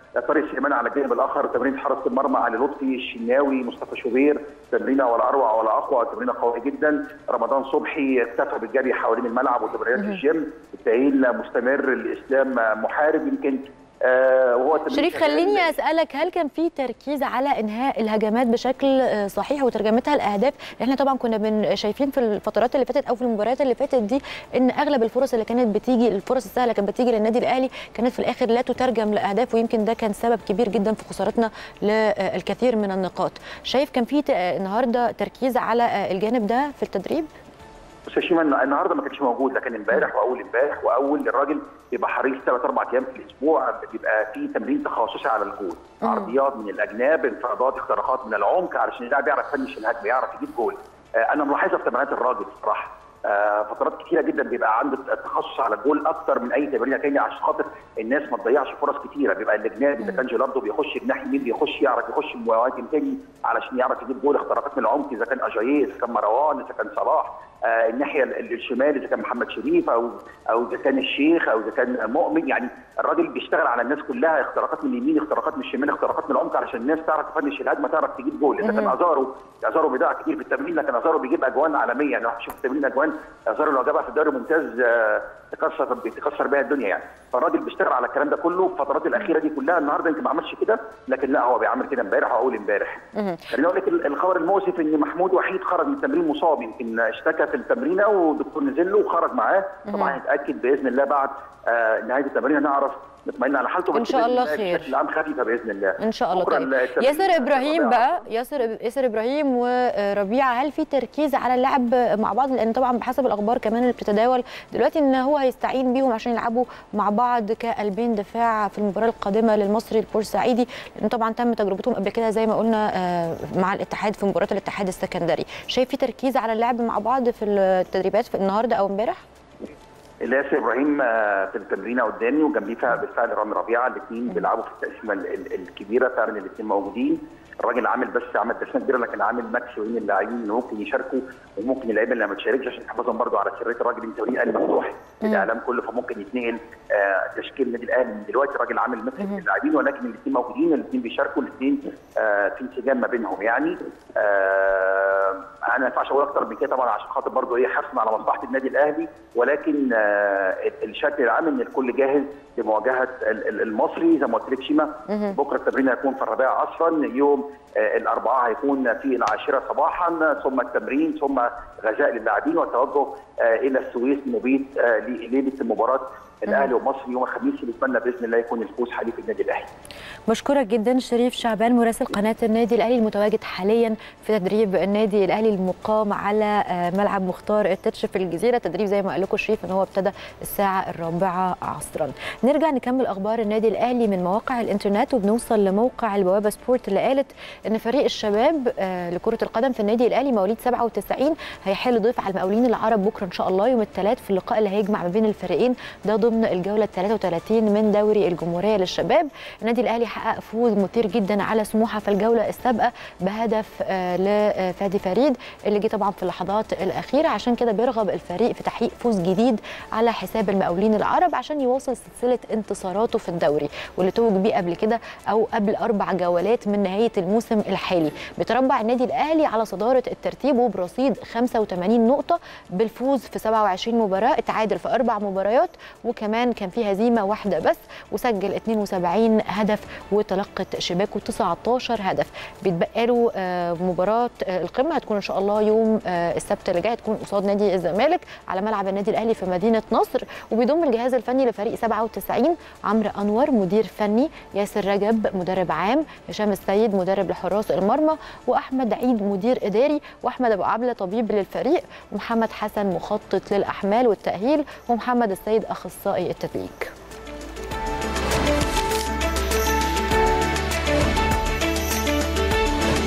S2: طارق سليمان على الجانب الاخر تمرين حراسه المرمى علي لطفي الشناوي مصطفى شوبير تمرينه ولا اروع ولا اقوى تمرينه قويه جدا رمضان صبحي اكتفى بالجري حوالين الملعب وتمرينات الجيم التاهيل مستمر الاسلام محارب يمكن
S1: آه وهو شريف خليني اسالك هل كان في تركيز على انهاء الهجمات بشكل صحيح وترجمتها لاهداف احنا طبعا كنا من شايفين في الفترات اللي فاتت او في المباريات اللي فاتت دي ان اغلب الفرص اللي كانت بتيجي الفرص السهله كانت بتيجي للنادي الاهلي كانت في الاخر لا تترجم لاهداف ويمكن ده كان سبب كبير جدا في خسارتنا للكثير من النقاط شايف كان في النهارده تركيز على الجانب ده في التدريب
S2: بص يا شيماء النهارده ما كانش موجود لكن امبارح واول امبارح واول الراجل بيبقى حريص ثلاث اربع ايام في الاسبوع بيبقى في تمرين تخصصي على الجول عرضيات من الاجناب انفرادات اختراقات من العمق علشان اللاعب يعرف يفنش الهجمه يعرف يجيب جول آه انا ملاحظها في تمرينات الراجل بصراحه آه فترات كثيره جدا بيبقى عنده التخصص على الجول اكتر من اي تمرينه ثانيه عشان خاطر الناس ما تضيعش فرص كثيره بيبقى الجناب اذا كان جيلاردو بيخش جناح يمين بيخش يعرف يخش مهاجم ثاني علشان يعرف يجيب جول اختراقات من العمق اذا كان اجاييه اذا كان مروان اذا كان صلاح آه الناحيه الشمال اذا كان محمد شريف او او اذا كان الشيخ او اذا كان مؤمن يعني الراجل بيشتغل على الناس كلها اختراقات من اليمين اختراقات من الشمال اختراقات من العمق علشان الناس تعرف تفنش الهجمه تعرف تجيب جول اذا كان ازارو ازارو بيضيع كتير في التمرين لكن ازارو بيجيب اجوان عالميه يعني شوف التمرين اجوان ازارو لو جابها في الدوري الممتاز آه تكسر تكسر بيها الدنيا يعني فالراجل بيشتغل على الكلام ده كله الفترات الاخيره دي كلها النهارده يمكن ما عملش كده لكن لا هو بيعمل كده امبارح واول امبارح خليني اقول لك الخبر المؤسف ان محمود وحيد خرج من التمرين مصاب يمكن اشتكى في التمرينه والدكتور نزل له وخرج معاه طبعا هيتاكد باذن الله بعد آه نهايه التمرين نعرف نطمئن على حالته
S1: ان شاء الله خير
S2: بشكل عام خفيفه باذن الله
S1: ان شاء الله طيب ياسر ابراهيم بقى ياسر ياسر ابراهيم وربيعه هل في تركيز على اللعب مع بعض لان طبعا بحسب الاخبار كمان اللي بتتداول دلوقتي ان هو هيستعين بيهم عشان يلعبوا مع بعض كقلبين دفاع في المباراه القادمه للمصري البورسعيدي لان طبعا تم تجربتهم قبل كده زي ما قلنا مع الاتحاد في مباراه الاتحاد السكندري شايف في تركيز على اللعب مع بعض في التدريبات في النهارده او امبارح
S2: ياسر ابراهيم في التمرينه قدامي وجنبيه بالفعل رامي ربيعه الاثنين بيلعبوا في التقسيمه الكبيره فعلا الاثنين موجودين الراجل عامل بس عمل تقسيمه كبيره لكن عامل ماكس بين اللاعبين اللي ممكن يشاركوا وممكن اللعيبه اللي ما تشاركش عشان يحافظهم برضه على سريه الراجل التمرين قال مفتوح الاعلام كله فممكن يتنقل آه تشكيل النادي الاهلي من دلوقتي الراجل عامل ماكس اللاعبين ولكن الاثنين موجودين الاثنين بيشاركوا الاثنين آه في انسجام ما بينهم يعني آه انا ما ينفعش اقول اكتر من كده طبعا عشان خاطر برضه ايه حرصنا على مصلحه النادي الاهلي ولكن آه الشكل العام ان الكل جاهز لمواجهه المصري زي ما قلت لك شيما بكره التمرين هيكون في الربيع عصرا يوم آه الاربعاء هيكون في العاشره صباحا ثم التمرين ثم غذاء للاعبين والتوجه آه الى السويس مبيت آه ليله مباراه الاهلي ومصر يوم الخميس اللي نتمنى باذن الله يكون الفوز حليف النادي الاهلي.
S1: بشكرك جدا شريف شعبان مراسل قناه النادي الاهلي المتواجد حاليا في تدريب النادي الاهلي المقام على ملعب مختار التتش في الجزيره تدريب زي ما قال لكم شريف ان هو ابتدى الساعه الرابعه عصرا. نرجع نكمل اخبار النادي الاهلي من مواقع الانترنت وبنوصل لموقع البوابه سبورت اللي قالت ان فريق الشباب لكره القدم في النادي الاهلي مواليد 97 هيحل ضيف على المقاولين العرب بكره ان شاء الله يوم الثلاث في اللقاء اللي هيجمع ما بين الفريقين ده ضمن الجوله 33 من دوري الجمهوريه للشباب النادي الاهلي حقق فوز مثير جدا على سموحه في الجوله السابقه بهدف لفادي فريد اللي جه طبعا في اللحظات الاخيره عشان كده بيرغب الفريق في تحقيق فوز جديد على حساب المقاولين العرب عشان يواصل سلسله انتصاراته في الدوري واللي توج بيه قبل كده او قبل اربع جولات من نهايه الموسم الحالي بيتربع النادي الاهلي على صداره الترتيب وبرصيد 85 نقطه بالفوز في 27 مباراه اتعادل في اربع مباريات وكمان كان في هزيمه واحده بس وسجل 72 هدف وتلقت شباكه 19 هدف بيتبقى له مباراه القمه هتكون ان شاء الله يوم السبت اللي جاي هتكون قصاد نادي الزمالك على ملعب النادي الاهلي في مدينه نصر وبيضم الجهاز الفني لفريق 97 عمرو انور مدير فني ياسر رجب مدرب عام هشام السيد مدرب لحراس المرمى واحمد عيد مدير اداري واحمد ابو عبله طبيب للفريق ومحمد حسن مخطط للاحمال والتاهيل ومحمد السيد اخصائي التدليك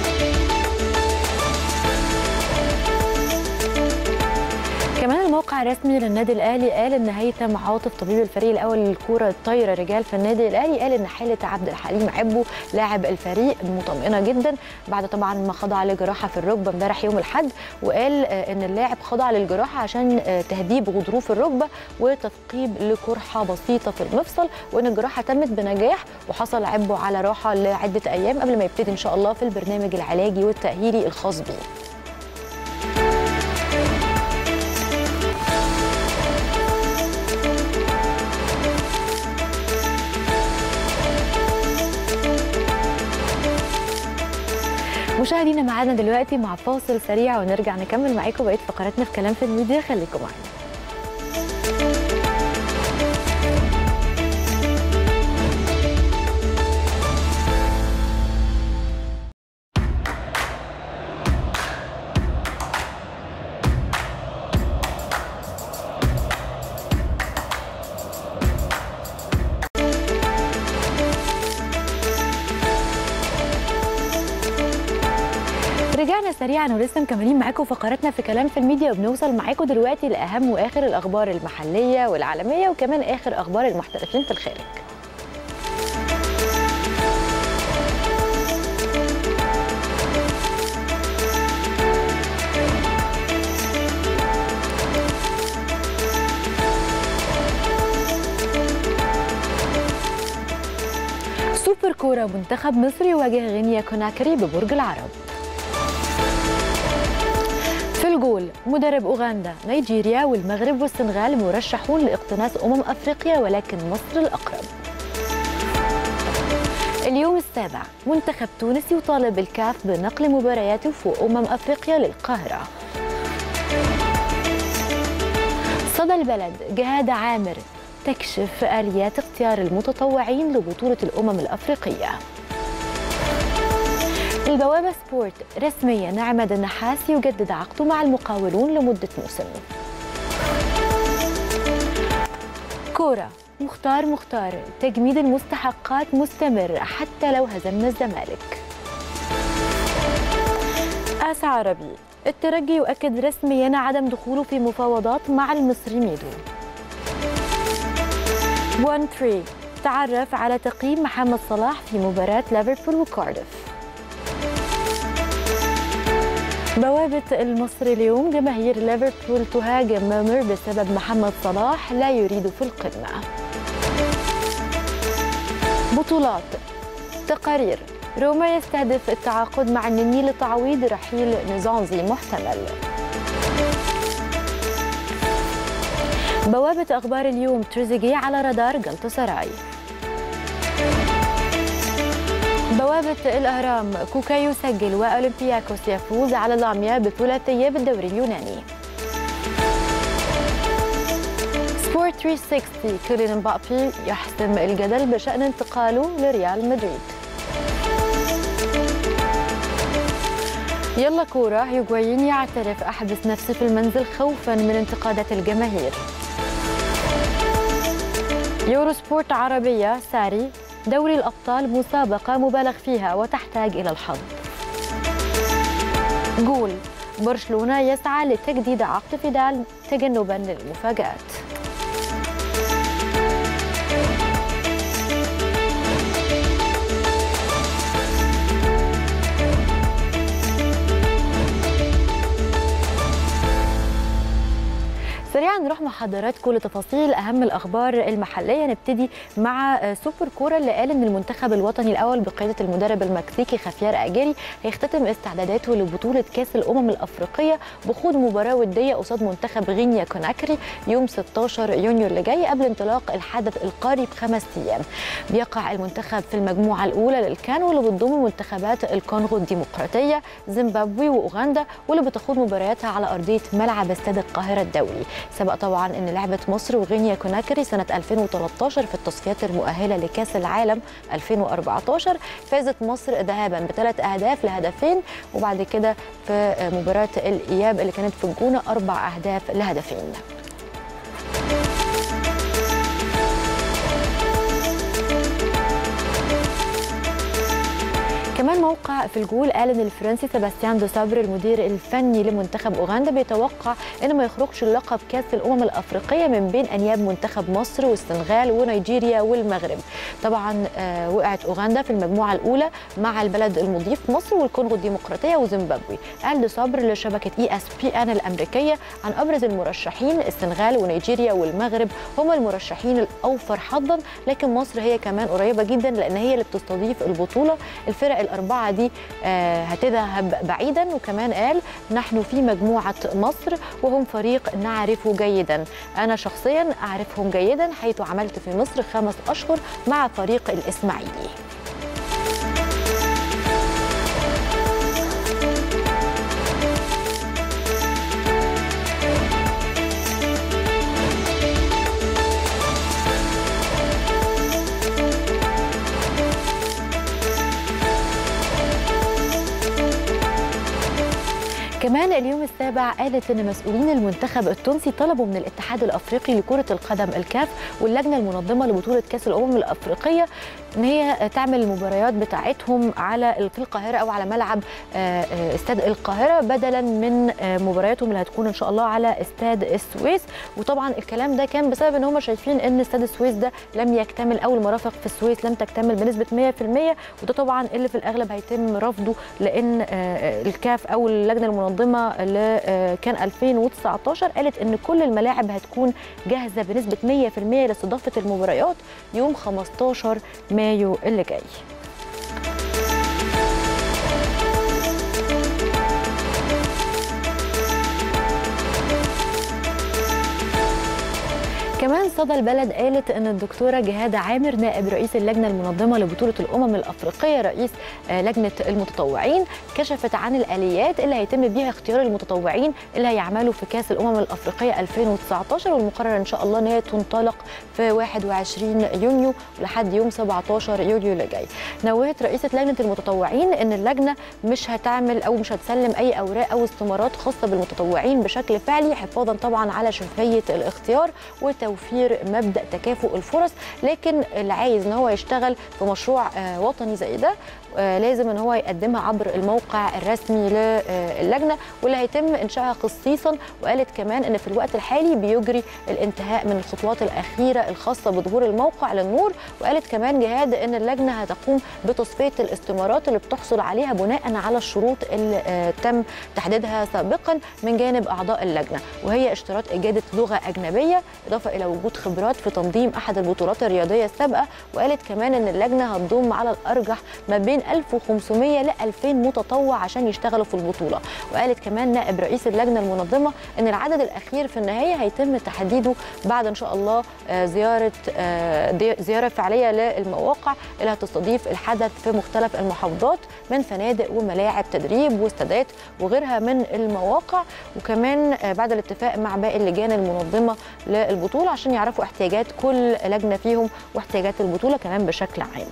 S1: كمان الموقع رسمي للنادي الاهلي قال ان هيثم عاطف طبيب الفريق الاول للكره الطايره رجال في النادي الاهلي قال ان حاله عبد الحليم عبو لاعب الفريق مطمئنه جدا بعد طبعا ما خضع لجراحه في الركبه امبارح يوم الاحد وقال ان اللاعب خضع للجراحه عشان تهذيب غضروف الركبه وتثقيب لقرحه بسيطه في المفصل وان الجراحه تمت بنجاح وحصل عبو على راحه لعده ايام قبل ما يبتدي ان شاء الله في البرنامج العلاجي والتاهيلي الخاص بيه مشاهدينا معانا دلوقتي مع فاصل سريع ونرجع نكمل معاكم بقيه فقراتنا في كلام في الميديا خليكم معانا رجعنا سريعا ولسه مكملين معاكم فقراتنا في كلام في الميديا وبنوصل معاكم دلوقتي لاهم واخر الاخبار المحليه والعالميه وكمان اخر اخبار المحترفين في الخارج سوبر كوره منتخب مصر يواجه غينيا كوناكري ببرج العرب في الجول مدرب اوغندا نيجيريا والمغرب والسنغال مرشحون لاقتناص امم افريقيا ولكن مصر الاقرب اليوم السابع منتخب تونس يطالب الكاف بنقل مبارياته في امم افريقيا للقاهره صدى البلد جهاد عامر تكشف اليات اختيار المتطوعين لبطوله الامم الافريقيه البوابة سبورت رسميا عماد النحاس يجدد عقده مع المقاولون لمدة موسم كورة مختار مختار تجميد المستحقات مستمر حتى لو هزمنا الزمالك آس عربي الترجي يؤكد رسميا عدم دخوله في مفاوضات مع المصري ميدو 1 3 تعرف على تقييم محمد صلاح في مباراة ليفربول وكارديف بوابة المصري اليوم جماهير ليفربول تهاجم مامر بسبب محمد صلاح لا يريد في القمة بطولات تقارير روما يستهدف التعاقد مع النني لتعويض رحيل نزونزي محتمل بوابة أخبار اليوم تريزيجيه على رادار جلطة سراي بوابة الأهرام كوكا يسجل وأولمبياكوس يفوز على لاميا بثلاثية بالدوري اليوناني سبورت 360 كيليان مبابي يحسم الجدل بشأن انتقاله لريال مدريد يلا كورة هيغوايين يعترف أحبس نفسي في المنزل خوفا من انتقادات الجماهير يورو سبورت عربية ساري دوري الأبطال مسابقة مبالغ فيها وتحتاج إلى الحظ جول برشلونة يسعى لتجديد عقد فيدال تجنبا للمفاجآت سريعا نروح مع حضراتكم لتفاصيل اهم الاخبار المحليه نبتدي مع سوبر كوره اللي قال ان المنتخب الوطني الاول بقياده المدرب المكسيكي خافير اجاري هيختتم استعداداته لبطوله كاس الامم الافريقيه بخوض مباراه وديه قصاد منتخب غينيا كوناكري يوم 16 يونيو اللي جاي قبل انطلاق الحدث القاري بخمس ايام بيقع المنتخب في المجموعه الاولى للكان واللي بتضم منتخبات الكونغو الديمقراطيه زيمبابوي واوغندا واللي بتخوض مبارياتها على ارضيه ملعب استاد القاهره الدولي سبق طبعا ان لعبت مصر وغينيا كوناكري سنه 2013 في التصفيات المؤهله لكاس العالم 2014 فازت مصر ذهابا بثلاث اهداف لهدفين وبعد كده في مباراه الاياب اللي كانت في الجونه اربع اهداف لهدفين كمان موقع في الجول قال ان الفرنسي سيباستيان دو صبر المدير الفني لمنتخب اوغندا بيتوقع ان ما يخرجش اللقب كاس الامم الافريقيه من بين انياب منتخب مصر والسنغال ونيجيريا والمغرب طبعا آه وقعت اوغندا في المجموعه الاولى مع البلد المضيف مصر والكونغو الديمقراطيه وزيمبابوي قال دو صبر لشبكه اي اس بي ان الامريكيه عن ابرز المرشحين السنغال ونيجيريا والمغرب هم المرشحين الاوفر حظا لكن مصر هي كمان قريبه جدا لان هي اللي بتستضيف البطوله الفرق الاربعه دي آه هتذهب بعيدا وكمان قال نحن في مجموعه مصر وهم فريق نعرفه جيدا انا شخصيا اعرفهم جيدا حيث عملت في مصر خمس اشهر مع فريق الاسماعيلي كمان اليوم السابع قالت ان مسؤولين المنتخب التونسي طلبوا من الاتحاد الافريقي لكره القدم الكاف واللجنه المنظمه لبطوله كاس الامم الافريقيه ان هي تعمل المباريات بتاعتهم على في القاهره او على ملعب استاد القاهره بدلا من مبارياتهم اللي هتكون ان شاء الله على استاد السويس وطبعا الكلام ده كان بسبب ان هم شايفين ان استاد السويس ده لم يكتمل او المرافق في السويس لم تكتمل بنسبه 100% وده طبعا اللي في الاغلب هيتم رفضه لان الكاف او اللجنه المنظمه اللي كان 2019 قالت ان كل الملاعب هتكون جاهزه بنسبه 100% لاستضافه المباريات يوم 15 مايو اللي جاي كمان صدى البلد قالت ان الدكتوره جهاده عامر نائب رئيس اللجنه المنظمه لبطوله الامم الافريقيه رئيس لجنه المتطوعين كشفت عن الاليات اللي هيتم بيها اختيار المتطوعين اللي هيعملوا في كاس الامم الافريقيه 2019 والمقرر ان شاء الله ان هي تنطلق في 21 يونيو لحد يوم 17 يوليو اللي جاي. نوهت رئيسه لجنه المتطوعين ان اللجنه مش هتعمل او مش هتسلم اي اوراق او استمارات خاصه بالمتطوعين بشكل فعلي حفاظا طبعا على شفافيه الاختيار وتو توفير مبدا تكافؤ الفرص لكن اللي عايز ان هو يشتغل في مشروع وطني زي ده لازم ان هو يقدمها عبر الموقع الرسمي للجنه واللي هيتم انشائها خصيصا وقالت كمان ان في الوقت الحالي بيجري الانتهاء من الخطوات الاخيره الخاصه بظهور الموقع للنور وقالت كمان جهاد ان اللجنه هتقوم بتصفيه الاستمارات اللي بتحصل عليها بناء على الشروط اللي تم تحديدها سابقا من جانب اعضاء اللجنه وهي اشتراط اجاده لغه اجنبيه اضافه الى وجود خبرات في تنظيم احد البطولات الرياضيه السابقه وقالت كمان ان اللجنه هتضم على الارجح ما بين 1500 ل 2000 متطوع عشان يشتغلوا في البطوله وقالت كمان نائب رئيس اللجنه المنظمه ان العدد الاخير في النهايه هيتم تحديده بعد ان شاء الله زياره زياره فعليه للمواقع اللي هتستضيف الحدث في مختلف المحافظات من فنادق وملاعب تدريب واستادات وغيرها من المواقع وكمان بعد الاتفاق مع باقي اللجان المنظمه للبطوله عشان يعرفوا احتياجات كل لجنه فيهم واحتياجات البطوله كمان بشكل عام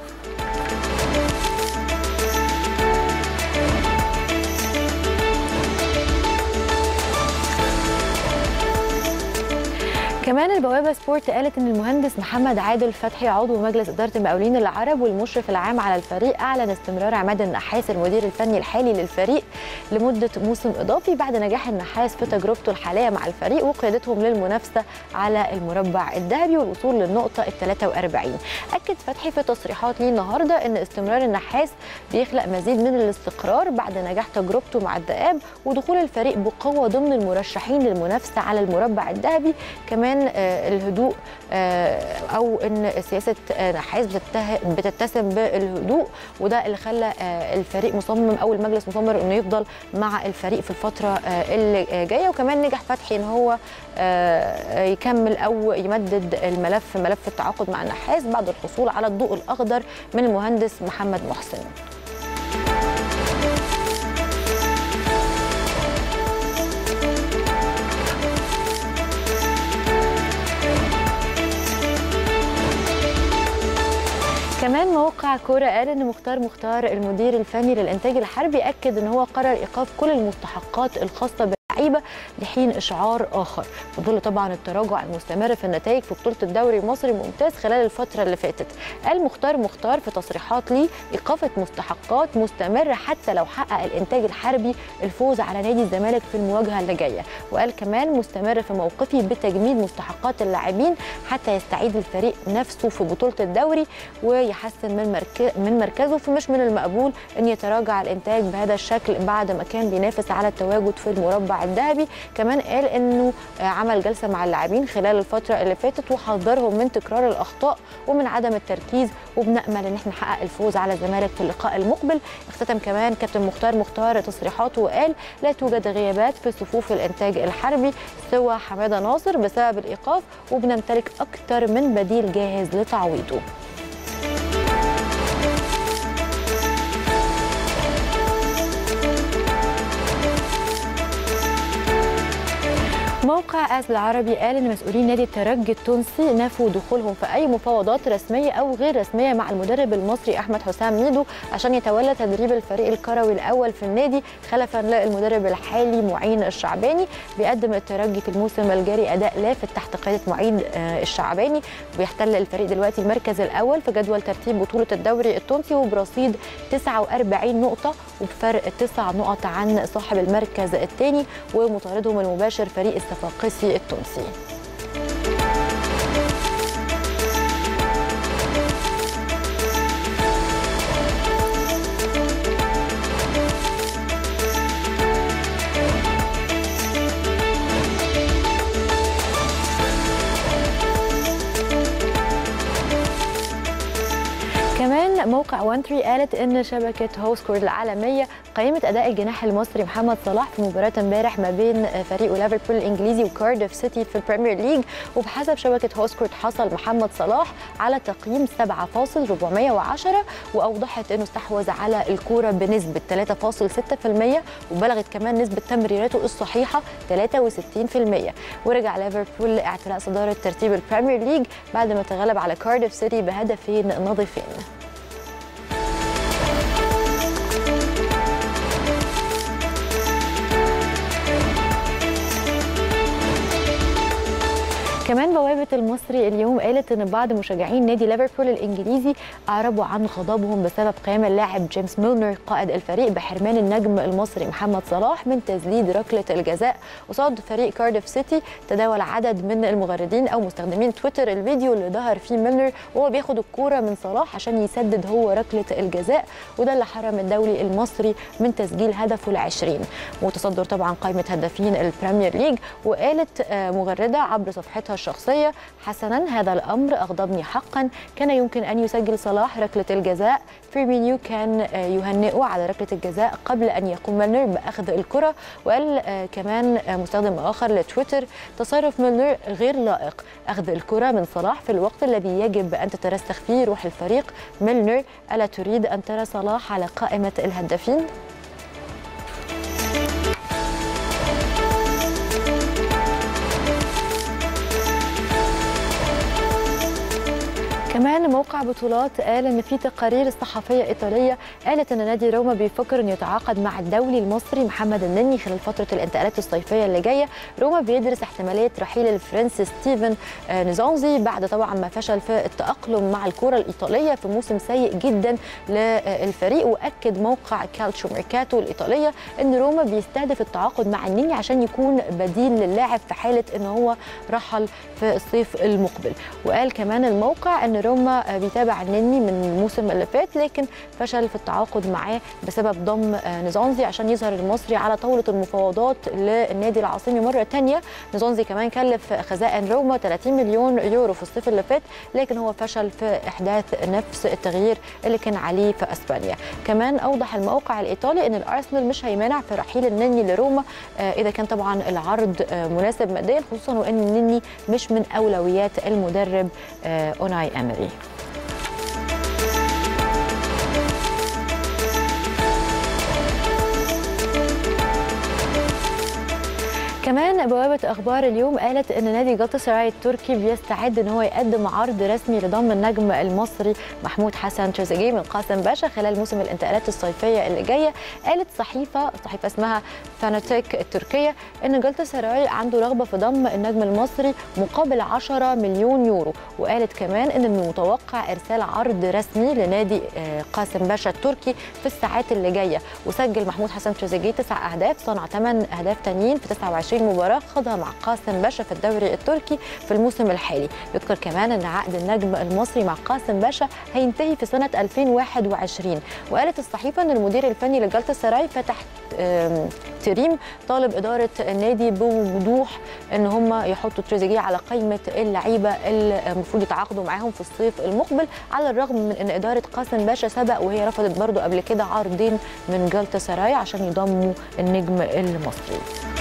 S1: كمان البوابه سبورت قالت ان المهندس محمد عادل فتحي عضو مجلس اداره المقاولين العرب والمشرف العام على الفريق اعلن استمرار عماد النحاس المدير الفني الحالي للفريق لمده موسم اضافي بعد نجاح النحاس في تجربته الحاليه مع الفريق وقيادتهم للمنافسه على المربع الذهبي والوصول للنقطه ال 43 اكد فتحي في تصريحات ليه النهارده ان استمرار النحاس بيخلق مزيد من الاستقرار بعد نجاح تجربته مع الذئاب ودخول الفريق بقوه ضمن المرشحين للمنافسه على المربع الذهبي كمان كمان الهدوء او ان سياسه نحاس بتتسم بالهدوء وده اللي خلى الفريق مصمم او المجلس مصمم انه يفضل مع الفريق في الفتره اللي جايه وكمان نجح فتحي ان هو يكمل او يمدد الملف ملف التعاقد مع النحاس بعد الحصول على الضوء الاخضر من المهندس محمد محسن كمان موقع كوره قال ان مختار مختار المدير الفني للانتاج الحربي اكد ان هو قرر ايقاف كل المستحقات الخاصه اللعيبه لحين اشعار اخر في ظل طبعا التراجع المستمر في النتائج في بطوله الدوري المصري الممتاز خلال الفتره اللي فاتت قال مختار مختار في تصريحات ليه ايقافه مستحقات مستمره حتى لو حقق الانتاج الحربي الفوز على نادي الزمالك في المواجهه اللي جايه وقال كمان مستمر في موقفي بتجميد مستحقات اللاعبين حتى يستعيد الفريق نفسه في بطوله الدوري ويحسن من مركز من مركزه فمش من المقبول ان يتراجع الانتاج بهذا الشكل بعد ما كان بينافس على التواجد في المربع الذهبي كمان قال انه عمل جلسه مع اللاعبين خلال الفتره اللي فاتت وحذرهم من تكرار الاخطاء ومن عدم التركيز وبنامل ان احنا نحقق الفوز على الزمالك في اللقاء المقبل اختتم كمان كابتن مختار مختار تصريحاته وقال لا توجد غيابات في صفوف الانتاج الحربي سوى حماده ناصر بسبب الايقاف وبنمتلك اكثر من بديل جاهز لتعويضه موقع اس العربي قال ان مسؤولين نادي الترجي التونسي نفوا دخولهم في اي مفاوضات رسميه او غير رسميه مع المدرب المصري احمد حسام ميدو عشان يتولى تدريب الفريق الكروي الاول في النادي خلفا للمدرب الحالي معين الشعباني بيقدم الترجي في الموسم الجاري اداء لافت تحت قياده معين الشعباني وبيحتل الفريق دلوقتي المركز الاول في جدول ترتيب بطوله الدوري التونسي وبرصيد 49 نقطه وبفرق 9 نقط عن صاحب المركز الثاني ومطاردهم المباشر فريق الصفاقسي التونسي كمان موقع 1 3 قالت ان شبكه هوسكورد العالميه قيمت اداء الجناح المصري محمد صلاح في مباراه امبارح ما بين فريقه ليفربول الانجليزي وكارديف سيتي في البريمير ليج وبحسب شبكه هوسكورد حصل محمد صلاح على تقييم 7.410 واوضحت انه استحوذ على الكوره بنسبه 3.6% وبلغت كمان نسبه تمريراته الصحيحه 63% ورجع ليفربول لاعتلاء صداره ترتيب البريمير ليج بعد ما تغلب على كارديف سيتي بهدفين نظيفين كمان بوابة المصري اليوم قالت ان بعض مشجعين نادي ليفربول الانجليزي اعربوا عن غضبهم بسبب قيام اللاعب جيمس ميلنر قائد الفريق بحرمان النجم المصري محمد صلاح من تسديد ركلة الجزاء قصاد فريق كارديف سيتي تداول عدد من المغردين او مستخدمين تويتر الفيديو اللي ظهر فيه ميلنر وهو بياخد الكوره من صلاح عشان يسدد هو ركلة الجزاء وده اللي حرم الدولي المصري من تسجيل هدفه العشرين وتصدر طبعا قائمة هدافين البريمير ليج وقالت مغردة عبر صفحتها الشخصية حسنا هذا الأمر أغضبني حقا كان يمكن أن يسجل صلاح ركلة الجزاء فيرمينيو كان يهنئه على ركلة الجزاء قبل أن يقوم ميلنر بأخذ الكرة وقال كمان مستخدم آخر لتويتر تصرف ميلنر غير لائق أخذ الكرة من صلاح في الوقت الذي يجب أن تترسخ فيه روح الفريق ميلنر ألا تريد أن ترى صلاح على قائمة الهدافين؟ كمان موقع بطولات قال ان في تقارير الصحفيه ايطاليه قالت ان نادي روما بيفكر انه يتعاقد مع الدولي المصري محمد النني خلال فتره الانتقالات الصيفيه اللي جايه روما بيدرس احتماليه رحيل الفرنسي ستيفن نيزونزي بعد طبعا ما فشل في التاقلم مع الكره الايطاليه في موسم سيء جدا للفريق واكد موقع كالتشو ميركاتو الايطاليه ان روما بيستهدف التعاقد مع النني عشان يكون بديل للاعب في حاله ان هو رحل في الصيف المقبل وقال كمان الموقع ان روما بيتابع النني من الموسم اللي فات لكن فشل في التعاقد معاه بسبب ضم نزونزي عشان يظهر المصري على طاوله المفاوضات للنادي العاصمي مره ثانيه نزونزي كمان كلف خزائن روما 30 مليون يورو في الصيف اللي فات لكن هو فشل في احداث نفس التغيير اللي كان عليه في اسبانيا كمان اوضح الموقع الايطالي ان الارسنال مش هيمانع في رحيل النني لروما اذا كان طبعا العرض مناسب ماديا خصوصا وان النني مش من اولويات المدرب اوناي امري كمان بوابة أخبار اليوم قالت إن نادي جلطة سراي التركي بيستعد إن هو يقدم عرض رسمي لضم النجم المصري محمود حسن تريزيجيه من قاسم باشا خلال موسم الانتقالات الصيفية اللي جاية قالت صحيفة صحيفة اسمها فاناتيك التركية إن جلطة سراي عنده رغبة في ضم النجم المصري مقابل 10 مليون يورو وقالت كمان إن من المتوقع إرسال عرض رسمي لنادي قاسم باشا التركي في الساعات اللي جاية وسجل محمود حسن تريزيجيه تسع أهداف صنع 8 أهداف تانيين في 29 مباراة خاضها مع قاسم باشا في الدوري التركي في الموسم الحالي يذكر كمان أن عقد النجم المصري مع قاسم باشا هينتهي في سنة 2021 وقالت الصحيفة أن المدير الفني لجلطة سراي فتح تريم طالب إدارة النادي بوضوح أن هم يحطوا تريزيجيه على قائمة اللعيبة اللي المفروض يتعاقدوا معاهم في الصيف المقبل على الرغم من أن إدارة قاسم باشا سبق وهي رفضت برضو قبل كده عرضين من جلطة سراي عشان يضموا النجم المصري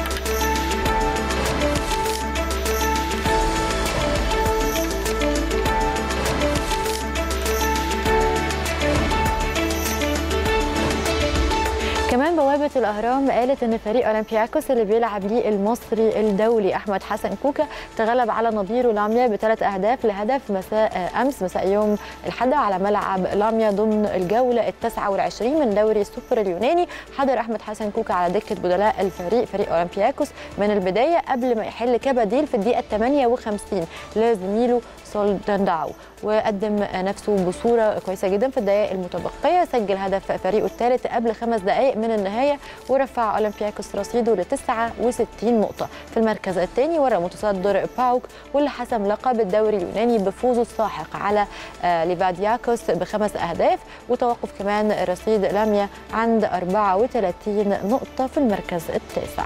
S1: كمان بوابة الأهرام قالت إن فريق أولمبياكوس اللي بيلعب ليه المصري الدولي أحمد حسن كوكا تغلب على نظيره لاميا بثلاث أهداف لهدف مساء أمس مساء يوم الأحد على ملعب لاميا ضمن الجولة التاسعة والعشرين من دوري السوبر اليوناني حضر أحمد حسن كوكا على دكة بدلاء الفريق فريق أولمبياكوس من البداية قبل ما يحل كبديل في الدقيقة 58 لزميله سولدانداو وقدم نفسه بصوره كويسه جدا في الدقائق المتبقيه سجل هدف فريقه الثالث قبل خمس دقائق من النهايه ورفع اولمبياكوس رصيده ل 69 نقطه في المركز الثاني ورا متصدر باوك واللي حسم لقب الدوري اليوناني بفوزه الساحق على ليفادياكوس بخمس اهداف وتوقف كمان رصيد لاميا عند 34 نقطه في المركز التاسع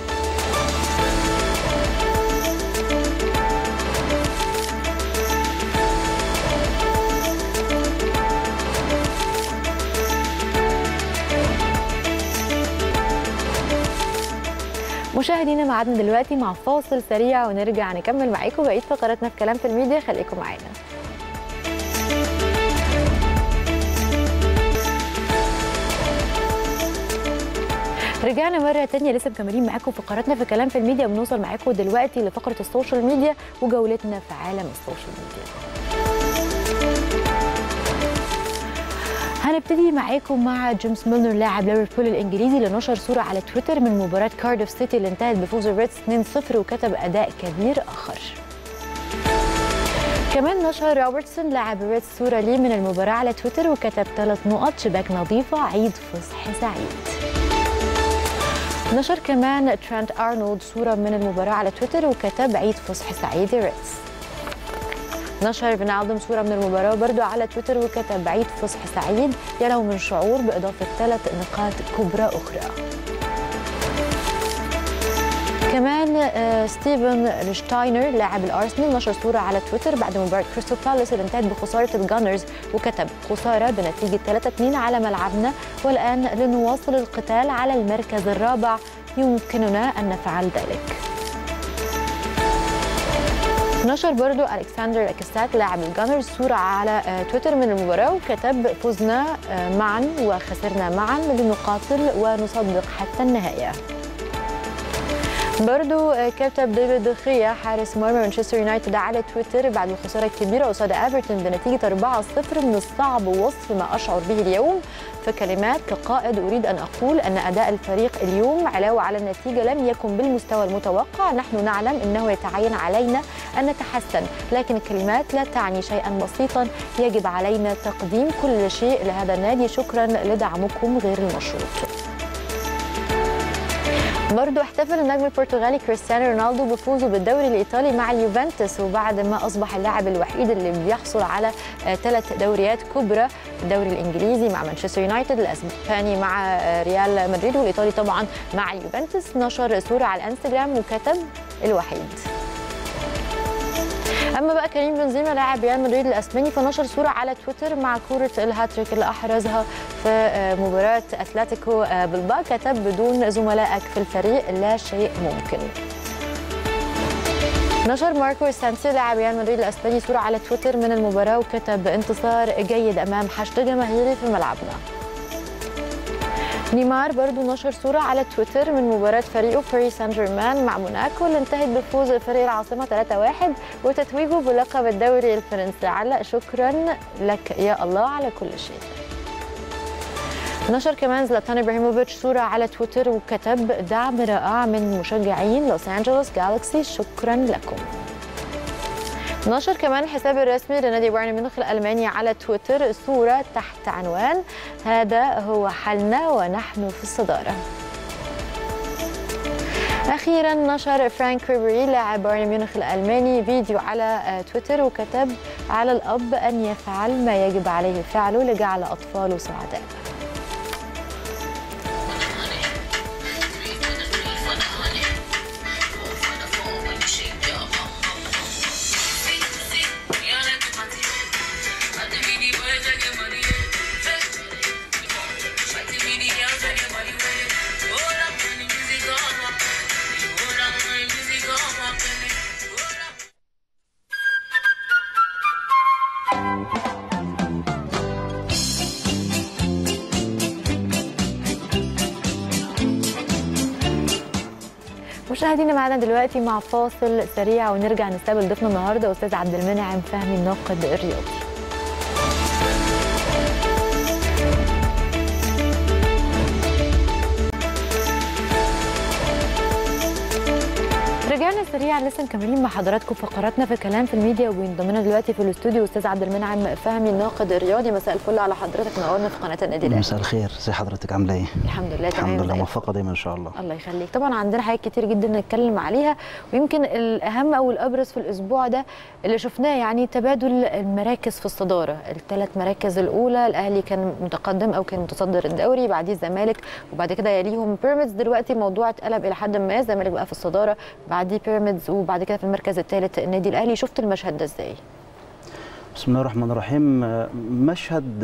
S1: مشاهدينا معادنا دلوقتي مع فاصل سريع ونرجع نكمل معاكم بقيه فقراتنا في كلام في الميديا خليكم معانا رجعنا مرة تانية لسه مكملين معاكم فقراتنا في كلام في الميديا بنوصل معاكم دلوقتي لفقرة السوشيال ميديا وجولتنا في عالم السوشيال ميديا هنبتدي معاكم مع جيمس ميلنر لاعب ليفربول الانجليزي اللي نشر صوره على تويتر من مباراه كارديف سيتي اللي انتهت بفوز الريدز 2-0 وكتب اداء كبير اخر. كمان نشر روبرتسون لاعب الريدز صوره ليه من المباراه على تويتر وكتب ثلاث نقط شباك نظيفه عيد فصح سعيد. نشر كمان ترانت ارنولد صوره من المباراه على تويتر وكتب عيد فصح سعيد الريدز. نشر فينالدوم صوره من المباراه برضو على تويتر وكتب عيد فصح سعيد يا له من شعور باضافه ثلاث نقاط كبرى اخرى كمان ستيفن ريشتاينر لاعب الارسنال نشر صوره على تويتر بعد مباراه كريستال بالاس اللي انتهت بخساره الجانرز وكتب خساره بنتيجه 3-2 على ملعبنا والان لنواصل القتال على المركز الرابع يمكننا ان نفعل ذلك نشر برضو الكسندر لاكستات لاعب الجانرز صورة على تويتر من المباراة وكتب فزنا معا وخسرنا معا لنقاتل ونصدق حتى النهاية برضو كتب ديفيد دخيا حارس مرمى مانشستر يونايتد على تويتر بعد الخسارة الكبيرة قصاد ايفرتون بنتيجة 4-0 من الصعب وصف ما أشعر به اليوم في كلمات كقائد أريد أن أقول أن أداء الفريق اليوم علاوة على النتيجة لم يكن بالمستوى المتوقع نحن نعلم أنه يتعين علينا أن نتحسن لكن الكلمات لا تعني شيئا بسيطا يجب علينا تقديم كل شيء لهذا النادي شكرا لدعمكم غير المشروط برضو احتفل النجم البرتغالي كريستيانو رونالدو بفوزه بالدوري الايطالي مع اليوفنتوس وبعد ما اصبح اللاعب الوحيد اللي بيحصل على ثلاث دوريات كبرى الدوري الانجليزي مع مانشستر يونايتد الاسباني مع ريال مدريد والايطالي طبعا مع اليوفنتوس نشر صوره على الانستجرام وكتب الوحيد اما بقى كريم بنزيما لاعب ريال مدريد الاسباني فنشر صوره على تويتر مع كوره الهاتريك اللي احرزها في مباراه اتلتيكو بالباء كتب بدون زملائك في الفريق لا شيء ممكن نشر ماركو اسانسيو لاعب ريال مدريد الاسباني صوره على تويتر من المباراه وكتب انتصار جيد امام حشد جماهيري في ملعبنا نيمار برضو نشر صورة على تويتر من مباراة فريقه باريس سان جيرمان مع موناكو اللي انتهت بفوز فريق العاصمة 3-1 وتتويجه بلقب الدوري الفرنسي علق شكرا لك يا الله على كل شيء نشر كمان زلاتان ابراهيموفيتش صورة على تويتر وكتب دعم رائع من مشجعين لوس أنجلوس جالكسي شكرا لكم نشر كمان الحساب الرسمي لنادي بايرن ميونخ الالماني على تويتر صوره تحت عنوان هذا هو حالنا ونحن في الصداره اخيرا نشر فرانك ريبري لاعب بايرن ميونخ الالماني فيديو على تويتر وكتب على الاب ان يفعل ما يجب عليه فعله لجعل اطفاله سعداء مشاهدينا معانا دلوقتي مع فاصل سريع ونرجع نستقبل ضيفنا النهارده استاذ عبد المنعم فهمي الناقد الرياضي رجعنا سريعا لسه مكملين مع حضراتكم فقراتنا في كلام في الميديا وبينضم لنا دلوقتي في الاستوديو استاذ عبد المنعم فهمي الناقد الرياضي مساء الفل على حضرتك منورنا في قناه النادي الاهلي
S3: مساء الخير ازي حضرتك عامله ايه
S1: الحمد لله تمام
S3: الحمد لله
S1: زي
S3: موفقه دايما ان شاء الله
S1: الله يخليك طبعا عندنا حاجات كتير جدا نتكلم عليها ويمكن الاهم او الابرز في الاسبوع ده اللي شفناه يعني تبادل المراكز في الصداره الثلاث مراكز الاولى الاهلي كان متقدم او كان متصدر الدوري بعديه الزمالك وبعد كده يليهم بيراميدز دلوقتي الموضوع اتقلب الى حد ما الزمالك بقى في الصداره بعديه بيراميدز وبعد كده في المركز الثالث النادي الاهلي شفت المشهد ده ازاي
S3: بسم الله الرحمن الرحيم مشهد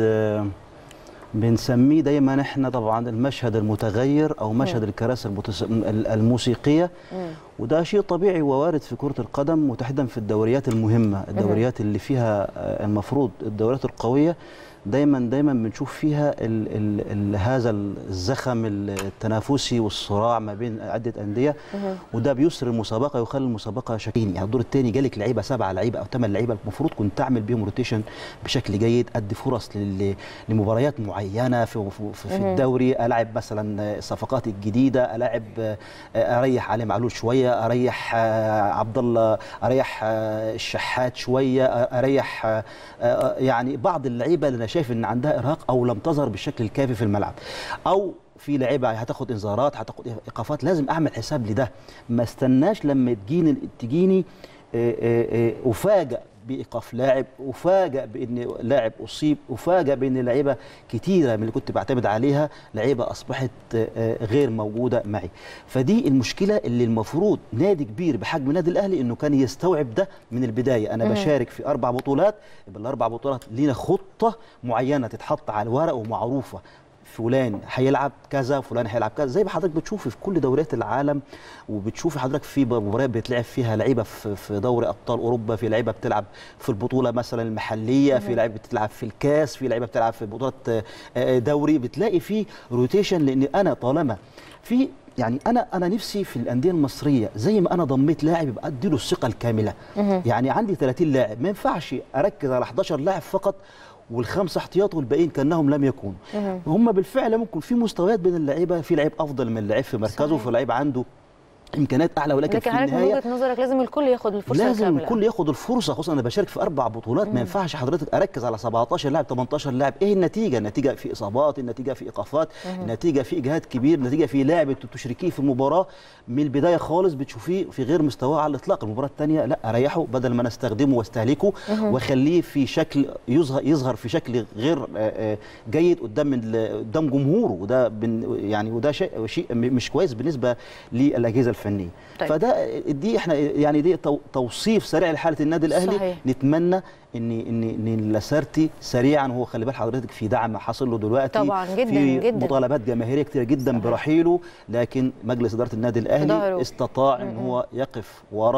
S3: بنسميه دايما احنا طبعا المشهد المتغير او مشهد الكراسي المتس... الموسيقيه مم. وده شيء طبيعي ووارد في كره القدم وتحديدا في الدوريات المهمه الدوريات اللي فيها المفروض الدوريات القويه دايما دايما بنشوف فيها ال ال ال هذا الزخم التنافسي والصراع ما بين عده انديه وده بيسر المسابقه ويخلي المسابقه شكلين يعني الدور الثاني جالك لعيبه سبعه لعيبه او ثمان لعيبه المفروض كنت تعمل بيهم روتيشن بشكل جيد ادي فرص لمباريات معينه في, في, في الدوري العب مثلا الصفقات الجديده العب اريح علي معلول شويه اريح عبد الله اريح الشحات شويه اريح يعني بعض اللعيبه اللي شايف ان عندها ارهاق او لم تظهر بالشكل الكافي في الملعب او في لعيبه هتاخد انذارات هتاخد ايقافات لازم اعمل حساب لده ما استناش لما تجيني تجيني افاجئ بايقاف لاعب افاجئ بان لاعب اصيب افاجئ بان لعيبه كتيره من اللي كنت بعتمد عليها لعيبه اصبحت غير موجوده معي فدي المشكله اللي المفروض نادي كبير بحجم النادي الاهلي انه كان يستوعب ده من البدايه انا بشارك في اربع بطولات بالاربع بطولات لينا خطه معينه تتحط على الورق ومعروفه فلان هيلعب كذا فلان هيلعب كذا زي ما حضرتك بتشوفي في كل دوريات العالم وبتشوفي حضرتك في مباريات بتلعب فيها لعيبه في دوري ابطال اوروبا في لعيبه بتلعب في البطوله مثلا المحليه في لعيبه بتلعب في الكاس في لعيبه بتلعب في بطولات دوري بتلاقي في روتيشن لان انا طالما في يعني انا انا نفسي في الانديه المصريه زي ما انا ضميت لاعب يبقى ادي له الثقه الكامله يعني عندي 30 لاعب ما ينفعش اركز على 11 لاعب فقط والخمسه احتياط والباقيين كانهم لم يكونوا هم بالفعل ممكن في مستويات بين اللعيبه في لعيب افضل من لعيب في مركزه وفي لعيب عنده امكانيات اعلى ولكن
S1: لكن
S3: في
S1: عارف من
S3: النهايه
S1: وجهه نظرك لازم الكل ياخد الفرصه
S3: لازم
S1: الكاملة.
S3: الكل ياخد الفرصه خصوصا انا بشارك في اربع بطولات ما ينفعش حضرتك اركز على 17 لاعب 18 لاعب ايه النتيجه النتيجه في اصابات النتيجه في ايقافات النتيجه في اجهاد كبير النتيجه في لاعب انت تشركيه في المباراه من البدايه خالص بتشوفيه في غير مستواه على الاطلاق المباراه الثانيه لا اريحه بدل ما نستخدمه واستهلكه واخليه في شكل يظهر يظهر في شكل غير آه، آه، جيد قدام ال- قدام جمهوره وده بن- يعني وده شيء شيء مش كويس بالنسبه للاجهزه الفنيه
S1: طيب.
S3: فده دي احنا يعني دي تو- توصيف سريع لحاله النادي الاهلي
S1: صحيح.
S3: نتمنى ان ان ان لاسارتي سريعا هو خلي بال حضرتك في دعم حاصل له دلوقتي
S1: طبعاً، جداً،
S3: في
S1: جداً.
S3: مطالبات جماهيريه كتير جدا برحيله لكن مجلس اداره النادي
S1: ظهره.
S3: الاهلي استطاع ان هو يقف وراء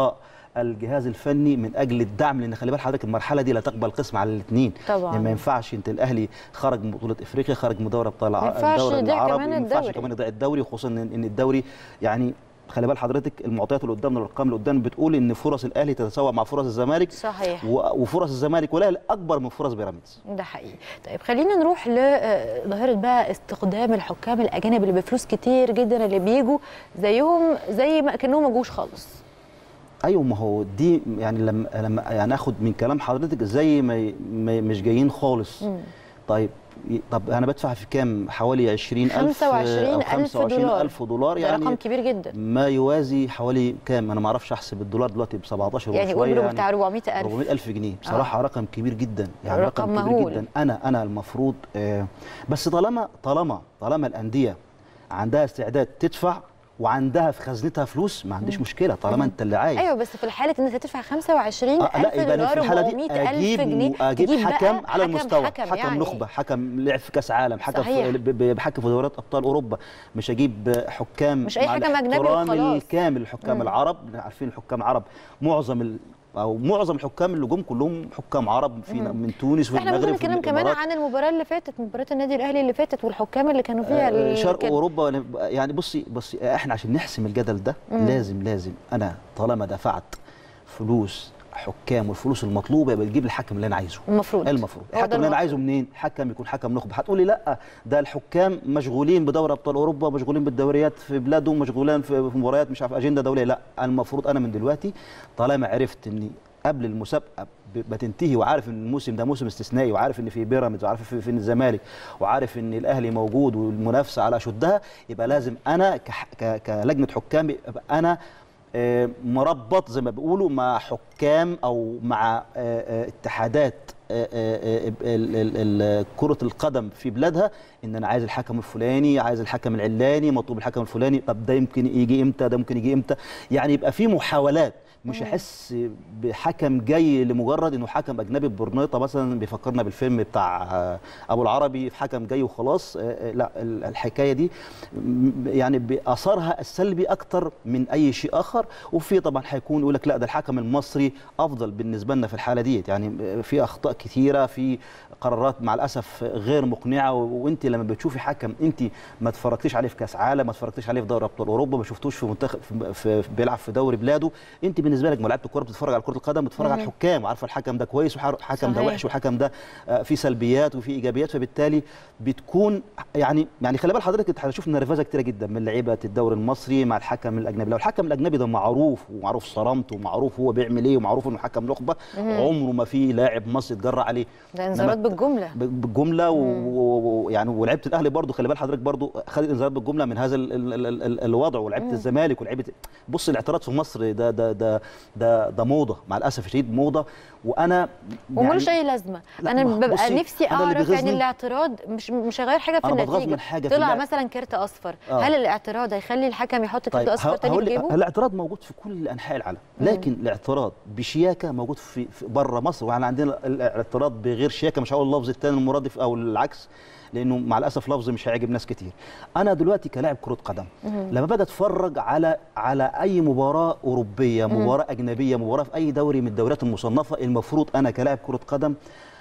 S3: الجهاز الفني من اجل الدعم لان خلي بال حضرتك المرحله دي لا تقبل قسم على الاثنين
S1: طبعاً.
S3: يعني ما ينفعش انت الاهلي خرج من بطوله افريقيا خرج من دوري ابطال
S1: ما ينفعش
S3: الدوري
S1: يضيع
S3: العربي
S1: كمان
S3: ما ينفعش
S1: الدوري.
S3: كمان يضيع الدوري خصوصا ان إن الدوري يعني خلي بال حضرتك المعطيات اللي قدامنا الارقام اللي قدامنا بتقول ان فرص الاهلي تتساوى مع فرص الزمالك
S1: صحيح
S3: و- وفرص الزمالك والاهلي اكبر من فرص بيراميدز
S1: ده حقيقي طيب خلينا نروح لظاهرة بقى استخدام الحكام الأجانب اللي بفلوس كتير جدا اللي بيجوا زيهم زي ما كأنهم ما جوش خالص
S3: ايوه ما هو دي يعني لما لما يعني اخد من كلام حضرتك زي ما, ي- ما مش جايين خالص
S1: مم.
S3: طيب ي- طب انا بدفع في كام حوالي 20000
S1: 25 ألف دولار.
S3: ألف دولار
S1: ده رقم
S3: يعني
S1: كبير جدا
S3: ما يوازي حوالي كام انا ما اعرفش احسب الدولار دلوقتي ب 17
S1: يعني
S3: وشويه
S1: قولوا بتاع 400000
S3: 400000 جنيه بصراحه آه. رقم كبير جدا يعني
S1: رقم
S3: رقم, كبير
S1: مهول.
S3: جدا انا انا المفروض آه بس طالما طالما طالما الانديه عندها استعداد تدفع وعندها في خزنتها فلوس ما عنديش مشكله طالما انت اللي عايز
S1: ايوه بس في الحاله ان انت تدفع 25000
S3: آه لا يبقى أنا في
S1: دولار
S3: الحاله دي
S1: و100000
S3: اجيب
S1: جنيه
S3: اجيب
S1: تجيب بقى
S3: حكم على
S1: حكم
S3: المستوى
S1: حكم,
S3: حكم
S1: يعني.
S3: نخبه حكم لعب في كاس عالم حكم
S1: صحيح.
S3: في ب- ب- بحكم في دوريات ابطال اوروبا مش اجيب حكام
S1: مش أي
S3: مع
S1: حكم أجنبي
S3: الاحترام
S1: وخلاص.
S3: الكامل الحكام
S1: مم.
S3: العرب عارفين الحكام عرب معظم ال او معظم الحكام اللي جم كلهم حكام عرب في
S1: مم.
S3: من تونس
S1: احنا ممكن
S3: والمغرب
S1: نتكلم كمان
S3: والإمارات.
S1: عن المباراه اللي فاتت مباراه النادي الاهلي اللي فاتت والحكام اللي كانوا فيها
S3: آه،
S1: اللي
S3: شرق
S1: كان-
S3: اوروبا يعني بصي بصي احنا عشان نحسم الجدل ده
S1: مم.
S3: لازم لازم انا طالما دفعت فلوس حكام والفلوس المطلوبه يبقى تجيب الحكم اللي انا عايزه
S1: المفروض
S3: المفروض
S1: هو ده
S3: الحكم اللي انا
S1: المفروض.
S3: عايزه منين حكم يكون حكم نخبه هتقولي لا ده الحكام مشغولين بدوري ابطال اوروبا مشغولين بالدوريات في بلادهم مشغولين في في مباريات مش عارف اجنده دوليه لا المفروض انا من دلوقتي طالما عرفت اني قبل المسابقه ب- بتنتهي وعارف ان الموسم ده موسم استثنائي وعارف ان في بيراميدز وعارف في, في الزمالك وعارف ان الاهلي موجود والمنافسه على اشدها يبقى لازم انا كح- ك- كلجنه حكام يبقى انا آه، مربط زي ما بيقولوا مع حكام او مع آه، آه، اتحادات آه، آه، آه، ال- ال- ال- كرة القدم في بلادها ان انا عايز الحكم الفلاني عايز الحكم العلاني مطلوب الحكم الفلاني طب ده يمكن يجي امتى ده ممكن يجي امتى يعني يبقى في محاولات مش احس بحكم جاي لمجرد انه حكم اجنبي ببرنيطه مثلا بيفكرنا بالفيلم بتاع آه، ابو العربي في حكم جاي وخلاص آه، آه، لا ال- الحكايه دي م- يعني باثرها السلبي اكتر من اي شيء اخر وفي طبعا هيكون يقول لك لا ده الحكم المصري افضل بالنسبه لنا في الحاله ديت يعني في اخطاء كثيره في قرارات مع الاسف غير مقنعه و- وانت لما بتشوفي حكم انت ما اتفرجتيش عليه في كاس عالم ما اتفرجتيش عليه في دوري ابطال اوروبا ما شفتوش في منتخب في في بيلعب في دوري بلاده انت بالنسبه لك ملاعبه الكوره بتتفرج على كره القدم بتتفرج على الحكام وعارفه الحكم ده كويس والحكم ده
S1: صحيح.
S3: وحش والحكم ده آه، فيه سلبيات وفيه ايجابيات فبالتالي بتكون يعني يعني خلي بال حضرتك انت هتشوف نرفزه كتيره جدا من لعيبه الدوري المصري مع الحكم الاجنبي لو الحكم الاجنبي ده معروف ومعروف صرامته ومعروف هو بيعمل ايه ومعروف انه حكم نخبه عمره ما في لاعب مصري اتجرى عليه
S1: ده انذارات
S3: إنما-
S1: بالجمله
S3: ب- بالجمله ويعني ولعيبه الاهلي برضو خلي بال حضرتك برضو خدت انذارات بالجمله من هذا ال ال ال ال الوضع ولعيبه الزمالك ولعيبه بص الاعتراض في مصر ده ده ده ده, ده موضه مع الاسف الشديد موضه وانا
S1: وملوش اي لازمه
S3: لا،
S1: انا
S3: ما-
S1: ببقى
S3: بصي،
S1: نفسي
S3: أنا اللي
S1: اعرف يعني
S3: بيغيظني-
S1: الاعتراض مش مش هيغير حاجه في
S3: أنا بتغاظ
S1: النتيجه
S3: من حاجة في
S1: طلع
S3: اللعب.
S1: مثلا كارت اصفر
S3: آه.
S1: هل الاعتراض هيخلي الحكم يحط كارت اصفر
S3: ه-
S1: تاني
S3: هقول
S1: في
S3: لك
S1: جيبه
S3: الاعتراض موجود في كل انحاء العالم لكن الاعتراض بشياكه موجود في, في بره مصر واحنا عندنا الاعتراض بغير شياكه مش هقول اللفظ الثاني المرادف او العكس لانه مع الاسف لفظ مش هيعجب ناس كتير انا دلوقتي كلاعب كره قدم لما باجي اتفرج على على اي مباراه اوروبيه مباراه اجنبيه مباراه في اي دوري من الدوريات المصنفه المفروض انا كلاعب كره قدم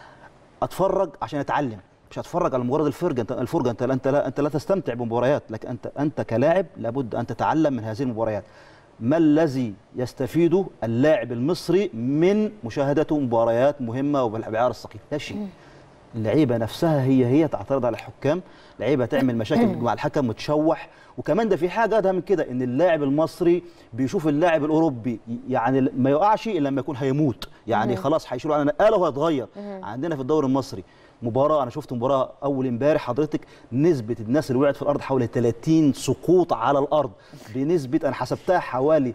S3: اتفرج عشان اتعلم مش هتفرج على مجرد الفرجه انت الفرجه انت لا انت لا انت لا تستمتع بمباريات لكن انت انت كلاعب لابد ان تتعلم من هذه المباريات ما الذي يستفيده اللاعب المصري من مشاهدته مباريات مهمه وبالعيار الثقيل لا شيء اللعيبه نفسها هي هي تعترض على الحكام لعيبه تعمل مشاكل مع الحكم وتشوح وكمان ده في حاجه ده من كده ان اللاعب المصري بيشوف اللاعب الاوروبي يعني ما يقعش الا لما يكون هيموت يعني خلاص هيشيلوا على نقاله وهيتغير عندنا في الدوري المصري مباراه انا شفت مباراه اول امبارح حضرتك نسبه الناس اللي وقعت في الارض حوالي 30 سقوط على الارض بنسبه انا حسبتها حوالي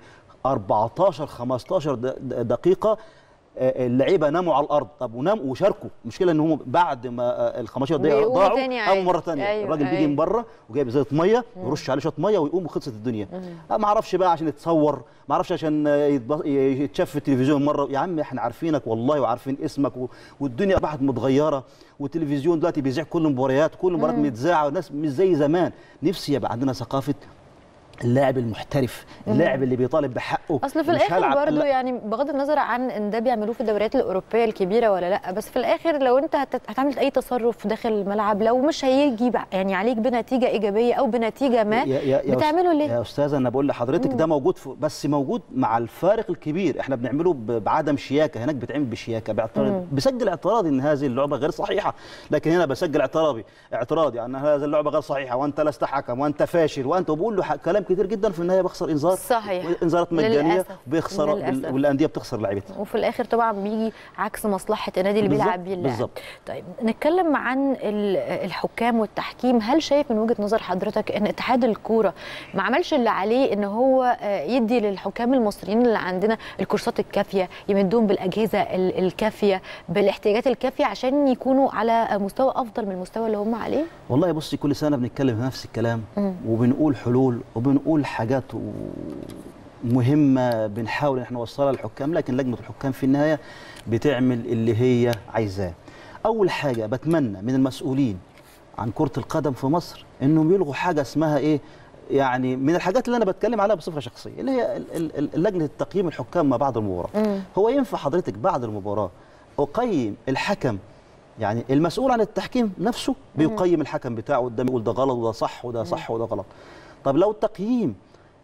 S3: 14 15 د- د- دقيقه آه، اللعيبه ناموا على الارض طب ونام وشاركوا المشكله ان هم بعد ما آه، ال 15 دقيقه
S1: بيقوموا
S3: ضاعوا
S1: تاني
S3: قاموا
S1: عادي.
S3: مره ثانيه
S1: أيوة،
S3: الراجل بيجي
S1: أيوة.
S3: من بره وجايب ازازه ميه يرش عليه شويه ميه ويقوم وخلصت الدنيا آه، ما اعرفش بقى عشان يتصور ما اعرفش عشان آه، يتب- يتشاف في التلفزيون مره يا عم احنا عارفينك والله وعارفين اسمك و- والدنيا اصبحت متغيره والتلفزيون دلوقتي بيذيع كل المباريات كل المباريات متذاعه والناس مش زي زمان نفسي يبقى عندنا ثقافه اللاعب المحترف اللاعب اللي بيطالب بحقه
S1: اصل في
S3: مش
S1: الاخر
S3: هلعب-
S1: برضه
S3: لا،
S1: يعني بغض النظر عن ان ده بيعملوه في الدوريات الاوروبيه الكبيره ولا لا بس في الاخر لو انت هت- هتعمل اي تصرف داخل الملعب لو مش هيجي بع- يعني عليك بنتيجه ايجابيه او بنتيجه ما
S3: يا- يا- يا
S1: بتعمله
S3: أست-
S1: ليه؟
S3: يا استاذه انا بقول لحضرتك ده موجود في بس موجود مع الفارق الكبير احنا بنعمله ب- بعدم شياكه هناك بتعمل بشياكه باعتراض بسجل اعتراضي ان هذه اللعبه غير صحيحه لكن هنا بسجل اعتراضي اعتراضي ان هذه اللعبه غير صحيحه وانت لست حكم وانت فاشل وانت وبقول له ح- كلام كتير جدا في النهايه بخسر انذار
S1: صحيح.
S3: انذارات مجانيه
S1: للأسف.
S3: بيخسر
S1: للأسف.
S3: والانديه بتخسر لعيبتها
S1: وفي الاخر طبعا بيجي عكس مصلحه النادي اللي
S3: بالظبط،
S1: بيلعب بيه اللاعب
S3: بالظبط.
S1: طيب نتكلم عن ال- الحكام والتحكيم هل شايف من وجهه نظر حضرتك ان اتحاد الكوره ما عملش اللي عليه ان هو آه، يدي للحكام المصريين اللي عندنا الكورسات الكافيه يمدهم بالاجهزه ال- الكافيه بالاحتياجات الكافيه عشان يكونوا على مستوى افضل من المستوى اللي هم عليه
S3: والله بصي كل سنه بنتكلم في نفس الكلام
S1: مم.
S3: وبنقول حلول وبنقول حاجات و- مهمه بنحاول ان احنا نوصلها للحكام لكن لجنه الحكام في النهايه بتعمل اللي هي عايزاه. اول حاجه بتمنى من المسؤولين عن كره القدم في مصر انهم يلغوا حاجه اسمها ايه؟ يعني من الحاجات اللي انا بتكلم عليها بصفه شخصيه اللي هي ال- ال- ال- لجنه تقييم الحكام ما بعد المباراه.
S1: مم.
S3: هو ينفع حضرتك بعد المباراه اقيم الحكم يعني المسؤول عن التحكيم نفسه بيقيم الحكم بتاعه قدام يقول ده غلط وده صح وده صح وده غلط طب لو التقييم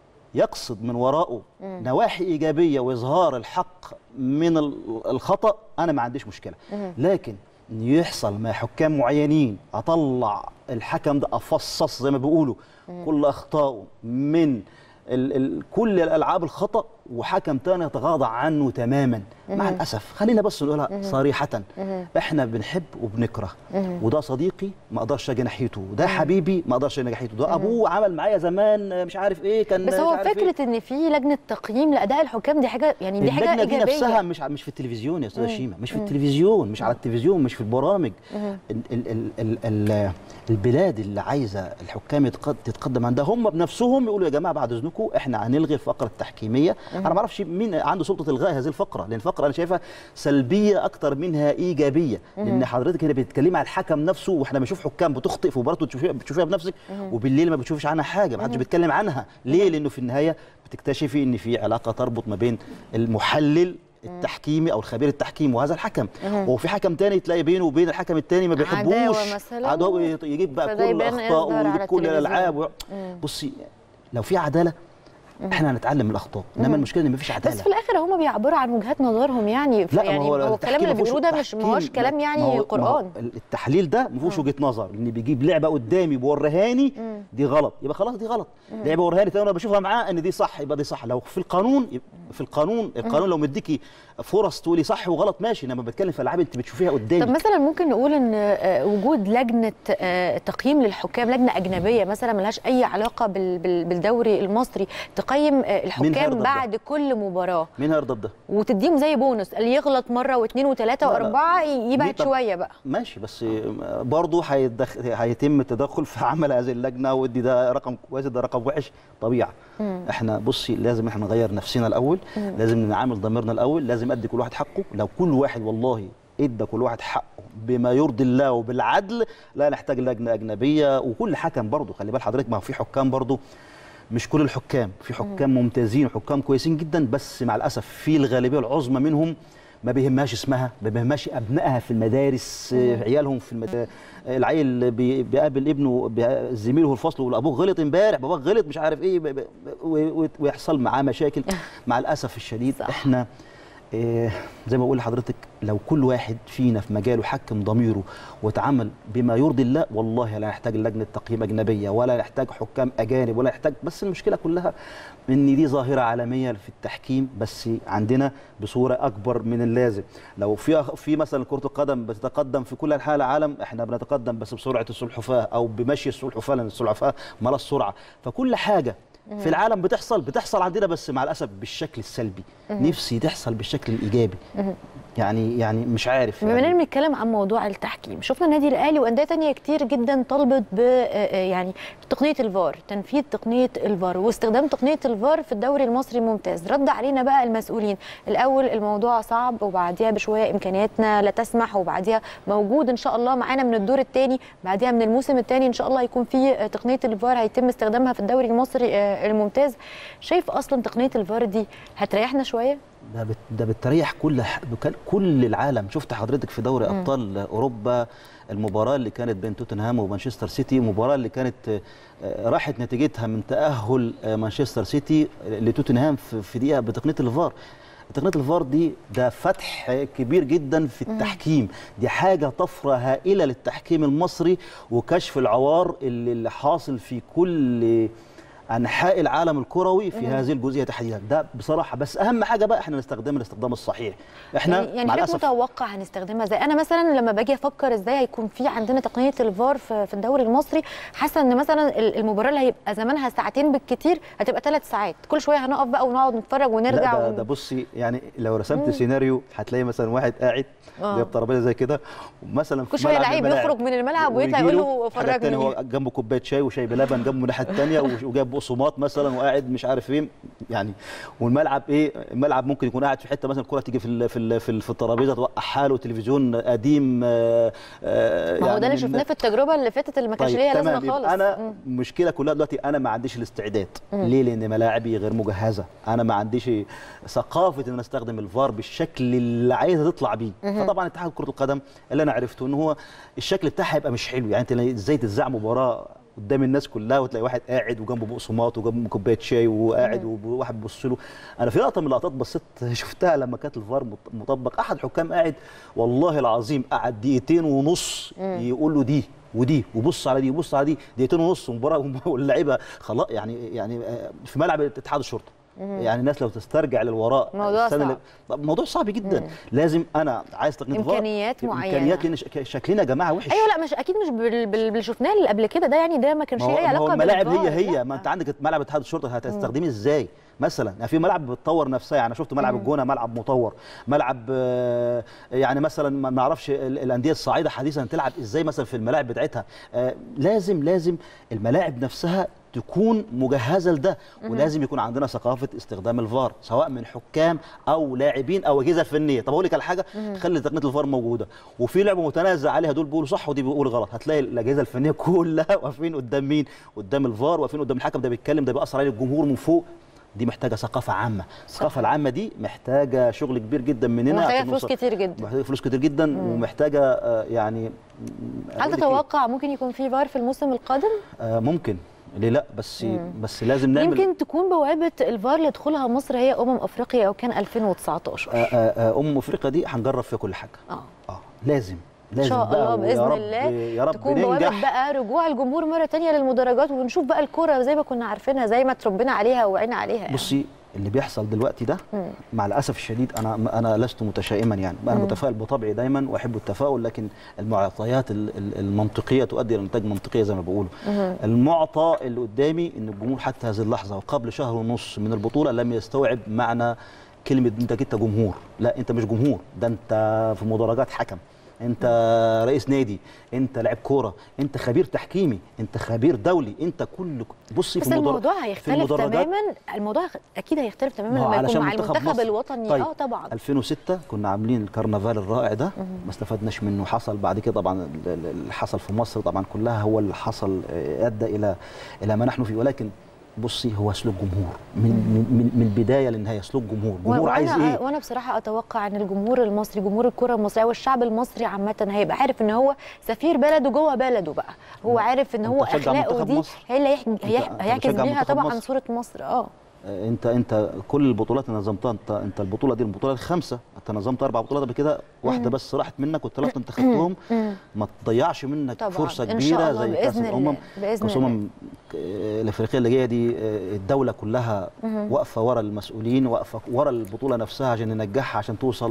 S3: يقصد من وراءه نواحي ايجابيه واظهار الحق من ال- الخطا انا ما عنديش مشكله لكن إن يحصل مع حكام معينين اطلع الحكم ده افصص زي ما بيقولوا كل اخطائه من ال ال كل الالعاب الخطا وحكم تاني يتغاضى عنه تماما مع الاسف خلينا بس نقولها صريحه احنا بنحب وبنكره وده صديقي ما اقدرش اجي ناحيته وده حبيبي ما اقدرش اجي ناحيته ده ابوه عمل معايا زمان مش عارف ايه كان
S1: بس
S3: مش
S1: هو
S3: عارف
S1: فكره ان في لجنه تقييم لاداء الحكام دي حاجه يعني دي حاجه
S3: اللجنه دي
S1: ايجابيه
S3: نفسها مش ع- مش في التلفزيون يا استاذه شيماء مش في التلفزيون مش على التلفزيون مش في البرامج ال ال ال ال ال البلاد اللي عايزه الحكام يتقد- تتقدم عندها هم بنفسهم يقولوا يا جماعه بعد اذنكم احنا هنلغي الفقره التحكيميه انا ما اعرفش مين عنده سلطه الغاء هذه الفقره لان الفقره انا شايفها سلبيه اكتر منها ايجابيه لان حضرتك هنا بتتكلمي على الحكم نفسه واحنا بنشوف حكام بتخطئ في مباراه بتشوفيها بتشوفيها بنفسك وبالليل ما بتشوفيش عنها حاجه ما حدش بيتكلم عنها ليه لانه في النهايه بتكتشفي ان في علاقه تربط ما بين المحلل التحكيمي او الخبير التحكيمي وهذا الحكم وفي حكم تاني تلاقي بينه وبين الحكم التاني ما بيحبوش
S1: عداوة مثلاً.
S3: عداوة يجيب بقى
S1: فده
S3: كل
S1: يبان
S3: الاخطاء
S1: إصدار على
S3: ويجيب كل
S1: التلفزيون.
S3: الالعاب و... بصي لو في عداله احنا هنتعلم من الاخطاء انما المشكله ان مفيش عداله
S1: بس في الاخر هم بيعبروا عن وجهات نظرهم يعني
S3: لا
S1: يعني هو, الكلام
S3: التحكيم
S1: اللي
S3: ما فيهوش-
S1: بيقولوه ده مش ما هوش
S3: التحكيم-
S1: كلام
S3: ما
S1: يعني
S3: هو- ما هو
S1: قران
S3: التحليل ده ما فيهوش وجهه نظر لان بيجيب لعبه قدامي بيوريهاني دي غلط يبقى خلاص دي غلط لعبه وريهاني تاني وانا بشوفها معاه ان دي صح يبقى دي صح لو في القانون يبقى في القانون القانون لو مديكي فرص تقولي صح وغلط ماشي انما بتكلم في العاب انت بتشوفيها
S1: طب
S3: قدامك
S1: مثلا ممكن نقول ان آه، وجود لجنه آه، تقييم للحكام لجنه اجنبيه مثلا ملهاش اي علاقه بال- بال- بالدوري المصري تقيم آه،
S3: هيرضى
S1: الحكام
S3: بده؟
S1: بعد كل مباراه
S3: مين هيرضى بده
S1: وتديهم زي بونص اللي يغلط مره واثنين وثلاثه
S3: لا، لا.
S1: واربعه ي- يبعد
S3: طب-
S1: شويه بقى
S3: ماشي بس برضه هيتدخ... هيتم التدخل في عمل هذه اللجنه ودي ده رقم كويس ده رقم وحش طبيعه احنا بصي لازم احنا نغير نفسنا الاول لازم نعامل ضميرنا الاول لازم ادي كل واحد حقه لو كل واحد والله ادى كل واحد حقه بما يرضي الله وبالعدل لا نحتاج لجنه اجنبيه وكل حكم برضه خلي بال حضرتك ما هو في حكام برضه مش كل الحكام في حكام ممتازين وحكام كويسين جدا بس مع الاسف في الغالبيه العظمى منهم ما بيهمهاش اسمها ما بيهمهاش ابنائها في المدارس آه، عيالهم في المد... العيل بي- بيقابل ابنه بي- زميله في الفصل ويقول ابوه غلط امبارح باباك غلط مش عارف ايه ب- ب- و- و- ويحصل معاه مشاكل مع الاسف الشديد
S1: صح.
S3: احنا إيه زي ما بقول لحضرتك لو كل واحد فينا في مجاله حكم ضميره وتعامل بما يرضي الله والله لا نحتاج لجنه تقييم اجنبيه ولا نحتاج حكام اجانب ولا نحتاج بس المشكله كلها ان دي ظاهره عالميه في التحكيم بس عندنا بصوره اكبر من اللازم لو في في مثلا كره القدم بتتقدم في كل انحاء العالم احنا بنتقدم بس بسرعه السلحفاه او بمشي السلحفاه لان السلحفاه مال السرعه فكل حاجه في العالم بتحصل بتحصل عندنا بس مع الاسف بالشكل السلبي نفسي تحصل بالشكل الايجابي يعني يعني مش عارف
S1: بما
S3: يعني
S1: اننا بنتكلم عن موضوع التحكيم شفنا النادي الاهلي وانديه تانية كتير جدا طلبت ب آه، آه، يعني تقنيه الفار تنفيذ تقنيه الفار واستخدام تقنيه الفار في الدوري المصري الممتاز رد علينا بقى المسؤولين الاول الموضوع صعب وبعديها بشويه امكانياتنا لا تسمح وبعديها موجود ان شاء الله معانا من الدور الثاني بعديها من الموسم الثاني ان شاء الله يكون في تقنيه الفار هيتم استخدامها في الدوري المصري آه، الممتاز شايف اصلا تقنيه الفار دي هتريحنا شويه
S3: ده بت ده بتريح كل ح- بك- كل العالم شفت حضرتك في دوري ابطال اوروبا المباراه اللي كانت بين توتنهام ومانشستر سيتي المباراه اللي كانت آه، راحت نتيجتها من تاهل آه، مانشستر سيتي لتوتنهام في في دقيقه بتقنيه الفار تقنيه الفار دي ده فتح كبير جدا في التحكيم دي حاجه طفره هائله للتحكيم المصري وكشف العوار اللي اللي حاصل في كل انحاء العالم الكروي في هذه الجزئيه تحديدا ده بصراحه بس اهم حاجه بقى احنا نستخدمها الاستخدام الصحيح احنا
S1: يعني يعني
S3: مع
S1: حضرتك
S3: الاسف
S1: متوقع هنستخدمها ازاي انا مثلا لما باجي افكر ازاي هيكون في عندنا تقنيه الفار في في الدوري المصري حاسه ان مثلا ال- المباراه اللي هيبقى زمانها ساعتين بالكتير هتبقى ثلاث ساعات كل شويه هنقف بقى ونقعد نتفرج ونرجع
S3: لا ده,
S1: ون-
S3: ده بصي يعني لو رسمت سيناريو هتلاقي مثلا واحد قاعد
S1: آه.
S3: جايب ترابيزه زي كده ومثلا في
S1: كل شويه
S3: ملعب
S1: لعيب
S3: الملاعب
S1: يخرج من الملعب ويطلع يقول
S3: ويجيله
S1: له
S3: حاجة تانية هو
S1: فرجني
S3: جنبه كوبايه شاي وشاي بلبن جنبه من الناحيه الثانيه وجايب بقسماط مثلا وقاعد مش عارف ايه يعني والملعب ايه الملعب ممكن يكون قاعد في حته مثلا الكره تيجي في ال- في ال- في, ال- في الترابيزه توقع حاله تلفزيون قديم آه، آه،
S1: ما هو ده اللي
S3: من-
S1: شفناه في التجربه اللي فاتت اللي ما كانش ليها لازمه
S3: يبقى
S1: خالص
S3: انا
S1: مم.
S3: المشكله كلها دلوقتي انا ما عنديش الاستعداد ليه لان ملاعبي غير مجهزه انا ما عنديش ثقافه ان انا استخدم الفار بالشكل اللي عايزه تطلع بيه فطبعا اتحاد كره القدم اللي انا عرفته ان هو الشكل بتاعها يبقى مش حلو يعني انت ازاي تذاع مباراه قدام الناس كلها وتلاقي واحد قاعد وجنبه بقسماط وجنبه كوبايه شاي وقاعد وواحد بيبص له انا في لقطه من اللقطات بصيت شفتها لما كانت الفار مط- مطبق احد حكام قاعد والله العظيم قعد دقيقتين ونص يقول له دي ودي وبص على دي وبص على دي دقيقتين ونص مباراه واللعيبه خلاص يعني يعني آه، في ملعب اتحاد الشرطه يعني الناس لو تسترجع للوراء
S1: موضوع
S3: السنة اللي-
S1: صعب.
S3: طب موضوع صعب جدا لازم انا عايز تقنيه فار
S1: إمكانيات معينة.
S3: امكانيات لان شك- شكلنا يا جماعه وحش
S1: ايوه لا مش اكيد مش بال- بال- باللي شفناه اللي قبل كده ده يعني ده ما كانش
S3: ما هو,
S1: ليه
S3: ما هو
S1: علاقه
S3: الملاعب هي
S1: بالفار.
S3: هي
S1: لا.
S3: ما انت عندك ملعب اتحاد الشرطه هتستخدميه ازاي مثلا يعني في ملعب بتطور نفسها يعني انا شفت ملعب الجونه ملعب مطور ملعب آه، يعني مثلا ما نعرفش ال- الانديه الصاعده حديثا تلعب ازاي مثلا في الملاعب بتاعتها آه، لازم لازم الملاعب نفسها تكون مجهزه لده ولازم يكون عندنا ثقافه استخدام الفار سواء من حكام او لاعبين او اجهزه فنيه طب اقول لك على حاجه خلي تقنيه الفار موجوده وفي لعبه متنازع عليها دول بيقولوا صح ودي بيقولوا غلط هتلاقي الاجهزه الفنيه كلها واقفين قدام مين قدام الفار واقفين قدام الحكم ده بيتكلم ده بيأثر عليه الجمهور من فوق دي محتاجه ثقافه عامه الثقافه العامه دي محتاجه شغل كبير جدا مننا
S1: ومحتاجة
S3: عشان
S1: فلوس
S3: نوصل-
S1: كتير جدا.
S3: محتاجه فلوس كتير جدا ومحتاجه آه، يعني
S1: هل
S3: أقول لك إيه؟
S1: تتوقع ممكن يكون في فار في الموسم القادم؟
S3: آه ممكن ليه لا بس بس لازم نعمل
S1: يمكن تكون بوابه الفار اللي دخولها مصر هي امم افريقيا او كان 2019
S3: آه، آه، آه، ام افريقيا دي هنجرب فيها كل حاجه
S1: اه
S3: اه لازم
S1: ان
S3: لازم
S1: شاء
S3: بقى
S1: الله
S3: ويا
S1: باذن
S3: رب
S1: الله
S3: يا رب
S1: تكون بوابه
S3: ننجح
S1: بقى رجوع الجمهور مره تانية للمدرجات ونشوف بقى الكوره زي ما كنا عارفينها زي ما اتربينا عليها ووعينا عليها يعني.
S3: بصي اللي بيحصل دلوقتي ده مع الاسف الشديد انا انا لست متشائما يعني انا متفائل بطبعي دايما واحب التفاؤل لكن المعطيات ال- ال- المنطقيه تؤدي الى نتائج منطقيه زي ما بيقولوا المعطى اللي قدامي ان الجمهور حتى هذه اللحظه وقبل شهر ونص من البطوله لم يستوعب معنى كلمه انت انت جمهور لا انت مش جمهور ده انت في مدرجات حكم انت رئيس نادي انت لاعب كوره انت خبير تحكيمي انت خبير دولي انت كل بصي
S1: بس
S3: في المدر-
S1: الموضوع
S3: في
S1: هيختلف
S3: المدرجات
S1: تماما الموضوع اكيد هيختلف تماما
S3: ما هو
S1: لما يكون
S3: علشان
S1: مع المنتخب
S3: مصر.
S1: الوطني
S3: طيب.
S1: اه طبعا
S3: 2006 كنا عاملين الكرنفال الرائع ده ما استفدناش منه حصل بعد كده طبعا ال- ال- اللي حصل في مصر طبعا كلها هو اللي حصل آه، ادى الى الى ما نحن فيه ولكن بصي هو سلوك جمهور من من من, من البدايه للنهايه سلوك جمهور جمهور عايز
S1: وانا
S3: ايه
S1: وانا بصراحه اتوقع ان الجمهور المصري جمهور الكره المصريه والشعب المصري عامه هيبقى عارف ان هو سفير بلده جوه بلده بقى هو عارف ان هو
S3: أنت تشجع
S1: اخلاقه
S3: منتخب
S1: دي
S3: مصر؟
S1: هي اللي هيح- هيح-
S3: أنت
S1: هيعكس
S3: بتشجع
S1: بيها
S3: منتخب
S1: طبعا
S3: مصر؟
S1: صوره مصر اه
S3: آه، انت انت كل البطولات اللي نظمتها انت انت البطوله دي البطوله الخامسه انت نظمت اربع بطولات قبل كده واحده بس راحت منك والثلاثه انت خدتهم ما تضيعش منك
S1: طبعاً.
S3: فرصه
S1: إن شاء
S3: كبيره
S1: الله
S3: زي كاس
S1: بإذن الله.
S3: الامم
S1: بإذن
S3: كاس الامم آه، الافريقيه اللي جايه دي آه، الدوله كلها واقفه ورا المسؤولين واقفه ورا البطوله نفسها عشان ننجحها عشان توصل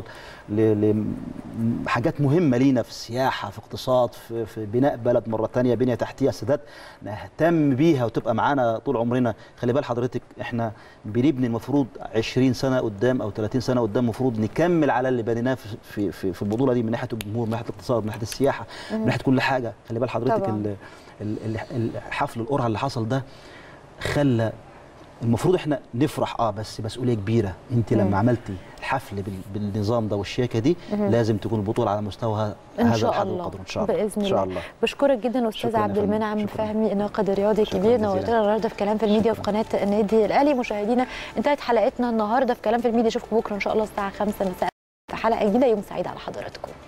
S3: لحاجات مهمه لينا في السياحه في اقتصاد في, في بناء بلد مره ثانيه بنيه تحتيه سداد نهتم بيها وتبقى معانا طول عمرنا خلي بال حضرتك احنا بنبني المفروض 20 سنه قدام او 30 سنه قدام المفروض نكمل على اللي بنيناه في في في, في البطوله دي من ناحيه الجمهور من ناحيه الاقتصاد من ناحيه السياحه من ناحيه كل حاجه خلي بال حضرتك
S1: طبعاً.
S3: ال- ال- ال- الحفل القرعه اللي حصل ده خلى المفروض احنا نفرح اه بس مسؤوليه كبيره انت
S1: مم.
S3: لما عملتي الحفل بال- بالنظام ده والشياكه دي لازم تكون البطوله على مستوى
S1: ان
S3: هذا
S1: شاء
S3: الحد
S1: الله
S3: والقدر ان شاء الله
S1: باذن
S3: ان شاء
S1: الله
S3: الله
S1: بشكرك جدا استاذ
S3: شكراً يا
S1: عبد
S3: فندم.
S1: المنعم
S3: شكراً.
S1: فهمي الناقد الرياضي
S3: شكراً
S1: الكبير
S3: جزيلاً.
S1: نورتنا النهارده في كلام في الميديا وفي
S3: شكراً.
S1: قناه النادي الاهلي مشاهدينا انتهت حلقتنا النهارده في كلام في الميديا اشوفكم بكره ان شاء الله الساعه 5 مساء في حلقه جديده يوم سعيد على حضراتكم